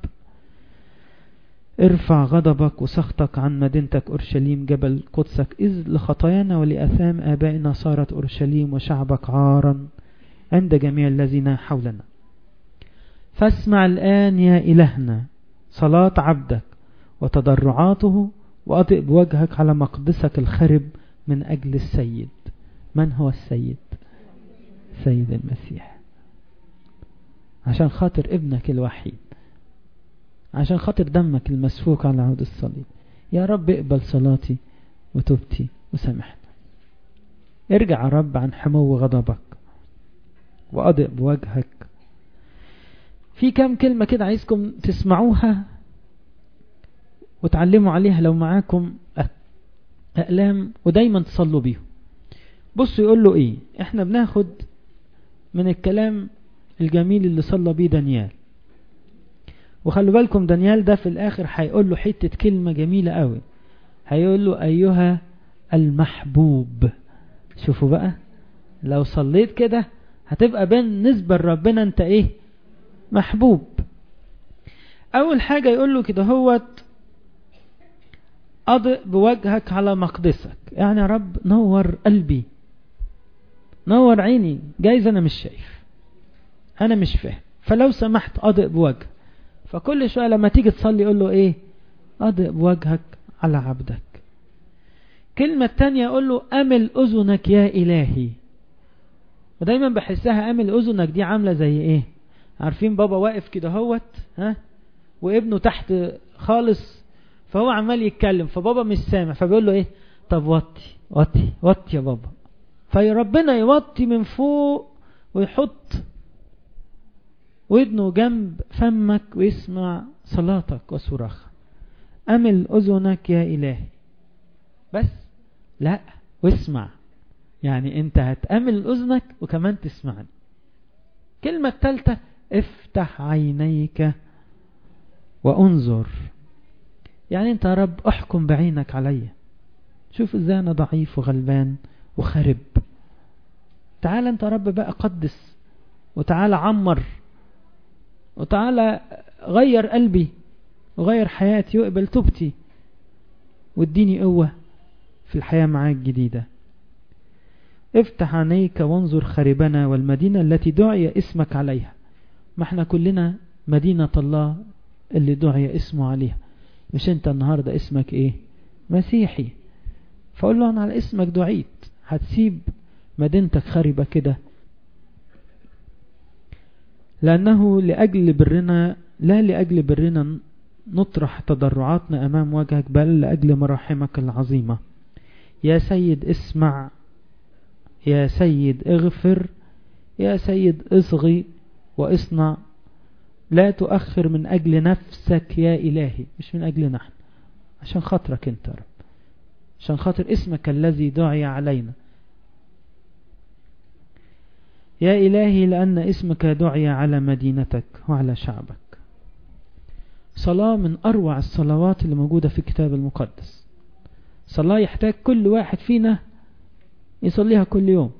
S2: ارفع غضبك وسخطك عن مدينتك أورشليم جبل قدسك إذ لخطايانا ولأثام آبائنا صارت أورشليم وشعبك عارا عند جميع الذين حولنا فاسمع الآن يا إلهنا صلاة عبدك وتضرعاته وأطئ بوجهك على مقدسك الخرب من أجل السيد من هو السيد سيد المسيح عشان خاطر ابنك الوحيد عشان خاطر دمك المسفوك على عود الصليب يا رب اقبل صلاتي وتوبتي وسامحنا ارجع يا رب عن حمو غضبك وأضئ بوجهك في كام كلمة كده عايزكم تسمعوها وتعلموا عليها لو معاكم أقلام ودايما تصلوا بيهم بصوا يقول له ايه احنا بناخد من الكلام الجميل اللي صلى بيه دانيال وخلوا بالكم دانيال ده في الاخر هيقول له حتة كلمة جميلة قوي هيقول له ايها المحبوب شوفوا بقى لو صليت كده هتبقى بالنسبة لربنا انت ايه محبوب اول حاجة يقول له كده هوت أضئ بوجهك على مقدسك يعني يا رب نور قلبي نور عيني جايز أنا مش شايف أنا مش فاهم فلو سمحت أضئ بوجه فكل شوية لما تيجي تصلي يقول له إيه أضئ بوجهك على عبدك كلمة تانية يقول له أمل أذنك يا إلهي ودايما بحسها أمل أذنك دي عاملة زي إيه عارفين بابا واقف كده هوت ها وابنه تحت خالص فهو عمال يتكلم فبابا مش سامع فبيقول له ايه طب وطي وطي وطي يا بابا فربنا يوطي من فوق ويحط ودنه جنب فمك ويسمع صلاتك وصراخك أمل أذنك يا إلهي بس لا واسمع يعني انت هتأمل اذنك وكمان تسمعني كلمة الثالثة افتح عينيك وانظر يعني انت يا رب احكم بعينك عليا شوف ازاي انا ضعيف وغلبان وخرب تعال انت يا رب بقى قدس وتعال عمر وتعال غير قلبي وغير حياتي واقبل توبتي واديني قوة في الحياة معاك جديدة افتح عينيك وانظر خربنا والمدينة التي دعي اسمك عليها ما احنا كلنا مدينة الله اللي دعي اسمه عليها مش انت النهاردة اسمك ايه مسيحي فقول له انا على اسمك دعيت هتسيب مدينتك خربة كده لأنه لأجل برنا لا لأجل برنا نطرح تضرعاتنا أمام وجهك بل لأجل مراحمك العظيمة يا سيد اسمع يا سيد اغفر يا سيد اصغي واصنع لا تؤخر من أجل نفسك يا إلهي مش من أجل نحن عشان خاطرك انت رب عشان خاطر اسمك الذي دعي علينا يا إلهي لأن اسمك دعي على مدينتك وعلى شعبك صلاة من أروع الصلوات اللي موجودة في الكتاب المقدس صلاة يحتاج كل واحد فينا يصليها كل يوم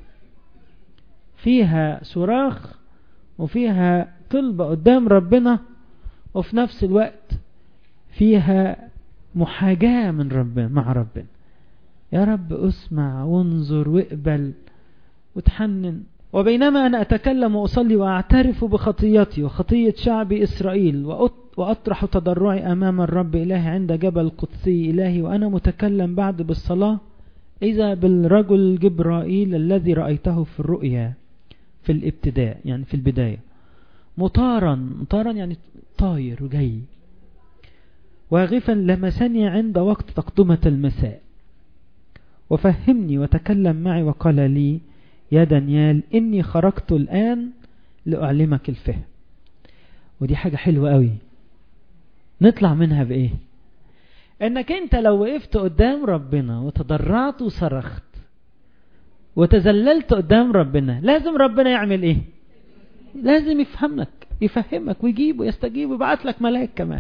S2: فيها صراخ وفيها طلبة قدام ربنا وفي نفس الوقت فيها محاجاة من ربنا مع ربنا يا رب اسمع وانظر واقبل وتحنن وبينما أنا أتكلم وأصلي وأعترف بخطيتي وخطية شعبي إسرائيل وأطرح تضرعي أمام الرب إلهي عند جبل قدسي إلهي وأنا متكلم بعد بالصلاة إذا بالرجل جبرائيل الذي رأيته في الرؤيا في الابتداء يعني في البداية مطارا مطارا يعني طاير وجاي واغفا لمسني عند وقت تقدمة المساء وفهمني وتكلم معي وقال لي يا دانيال إني خرجت الآن لأعلمك الفهم ودي حاجة حلوة قوي نطلع منها بإيه انك انت لو وقفت قدام ربنا وتضرعت وصرخت وتذللت قدام ربنا لازم ربنا يعمل ايه لازم يفهمك يفهمك ويجيب ويستجيب ويبعت لك ملاك كمان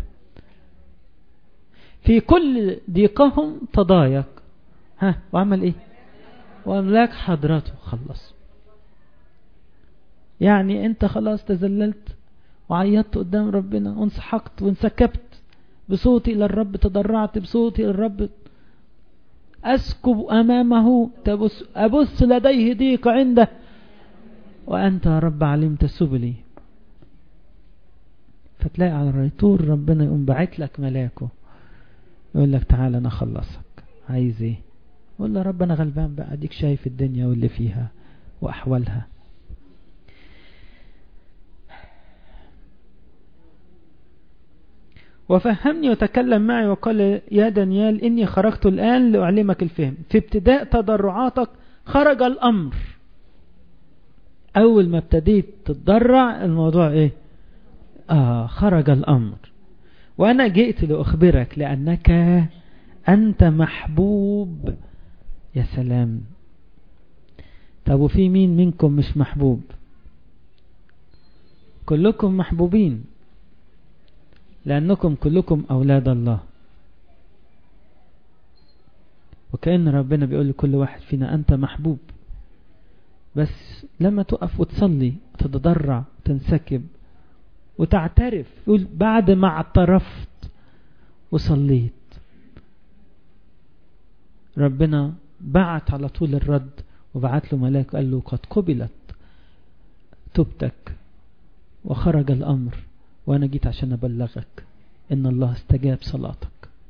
S2: في كل ضيقهم تضايق ها وعمل ايه واملاك حضرته خلص يعني انت خلاص تذللت وعيطت قدام ربنا وانسحقت وانسكبت بصوتي إلى الرب تضرعت بصوتي إلى الرب أسكب أمامه تبص أبص لديه ضيق عنده وأنت يا رب علمت سبلي فتلاقي على الريتور ربنا يقوم باعت لك ملاكه يقول لك تعالى أنا أخلصك عايز إيه قول له رب أنا غلبان بقى أديك شايف الدنيا واللي فيها وأحوالها وفهمني وتكلم معي وقال يا دانيال إني خرجت الآن لأعلمك الفهم في ابتداء تضرعاتك خرج الأمر أول ما ابتديت تتضرع الموضوع إيه آه خرج الأمر وأنا جئت لأخبرك لأنك أنت محبوب يا سلام طب وفي مين منكم مش محبوب كلكم محبوبين لأنكم كلكم أولاد الله وكأن ربنا بيقول لكل واحد فينا أنت محبوب بس لما تقف وتصلي وتتضرع وتنسكب وتعترف يقول بعد ما اعترفت وصليت ربنا بعت على طول الرد وبعت له ملاك قال له قد قبلت توبتك وخرج الأمر وأنا جيت عشان أبلغك إن الله استجاب صلاتك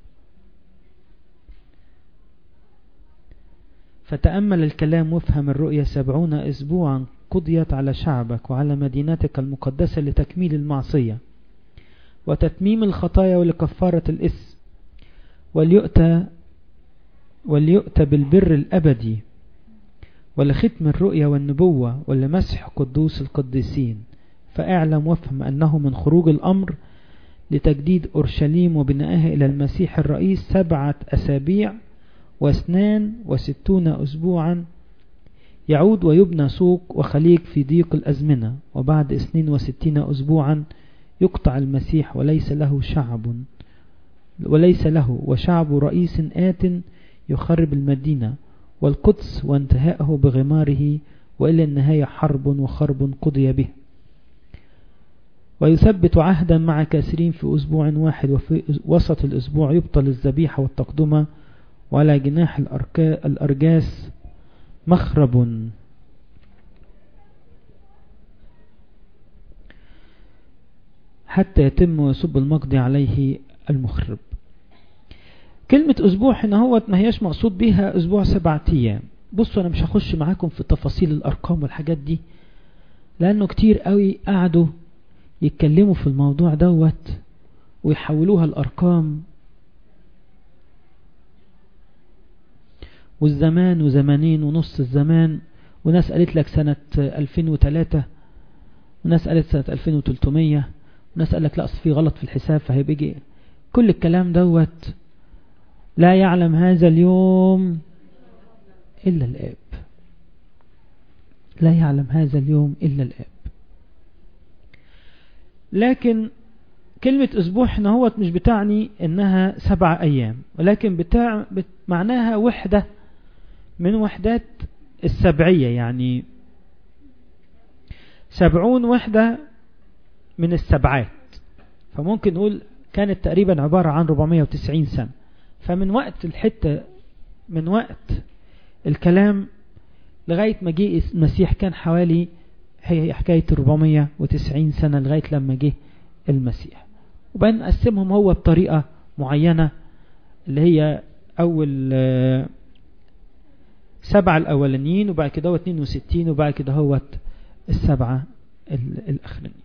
S2: فتأمل الكلام وافهم الرؤيا سبعون أسبوعا قضيت على شعبك وعلى مدينتك المقدسة لتكميل المعصية وتتميم الخطايا ولكفارة الإثم وليؤتى وليؤتى بالبر الأبدي ولختم الرؤيا والنبوة ولمسح قدوس القديسين فاعلم وافهم أنه من خروج الأمر لتجديد أورشليم وبنائها إلى المسيح الرئيس سبعة أسابيع واثنان وستون أسبوعا يعود ويبنى سوق وخليج في ضيق الأزمنة وبعد 62 أسبوعا يقطع المسيح وليس له شعب وليس له وشعب رئيس آت يخرب المدينة والقدس وانتهاءه بغماره وإلى النهاية حرب وخرب قضي به ويثبت عهدا مع كاسرين في أسبوع واحد وفي وسط الأسبوع يبطل الذبيحة والتقدمة وعلى جناح الأرجاس مخرب حتى يتم ويصب المقضي عليه المخرب كلمة أسبوع هنا هو ما هيش مقصود بيها أسبوع سبعة أيام بصوا أنا مش هخش معاكم في تفاصيل الأرقام والحاجات دي لأنه كتير قوي قعدوا يتكلموا في الموضوع دوت ويحولوها الأرقام والزمان وزمانين ونص الزمان وناس قالت لك سنة 2003 وناس قالت سنة 2300 وناس قال لك لا أصل في غلط في الحساب فهيبيجي كل الكلام دوت لا يعلم هذا اليوم إلا الآب لا يعلم هذا اليوم إلا الآب لكن كلمة أسبوع هنا هو مش بتعني إنها سبع أيام ولكن بتاع معناها وحدة من وحدات السبعية يعني سبعون وحدة من السبعات فممكن نقول كانت تقريبا عبارة عن 490 سنة فمن وقت الحتة من وقت الكلام لغاية ما جه المسيح كان حوالي هي حكاية 490 سنة لغاية لما جه المسيح وبعدين نقسمهم هو بطريقة معينة اللي هي أول سبعة الأولانيين وبعد كده هو 62 وبعد كده هو السبعة الأخرانيين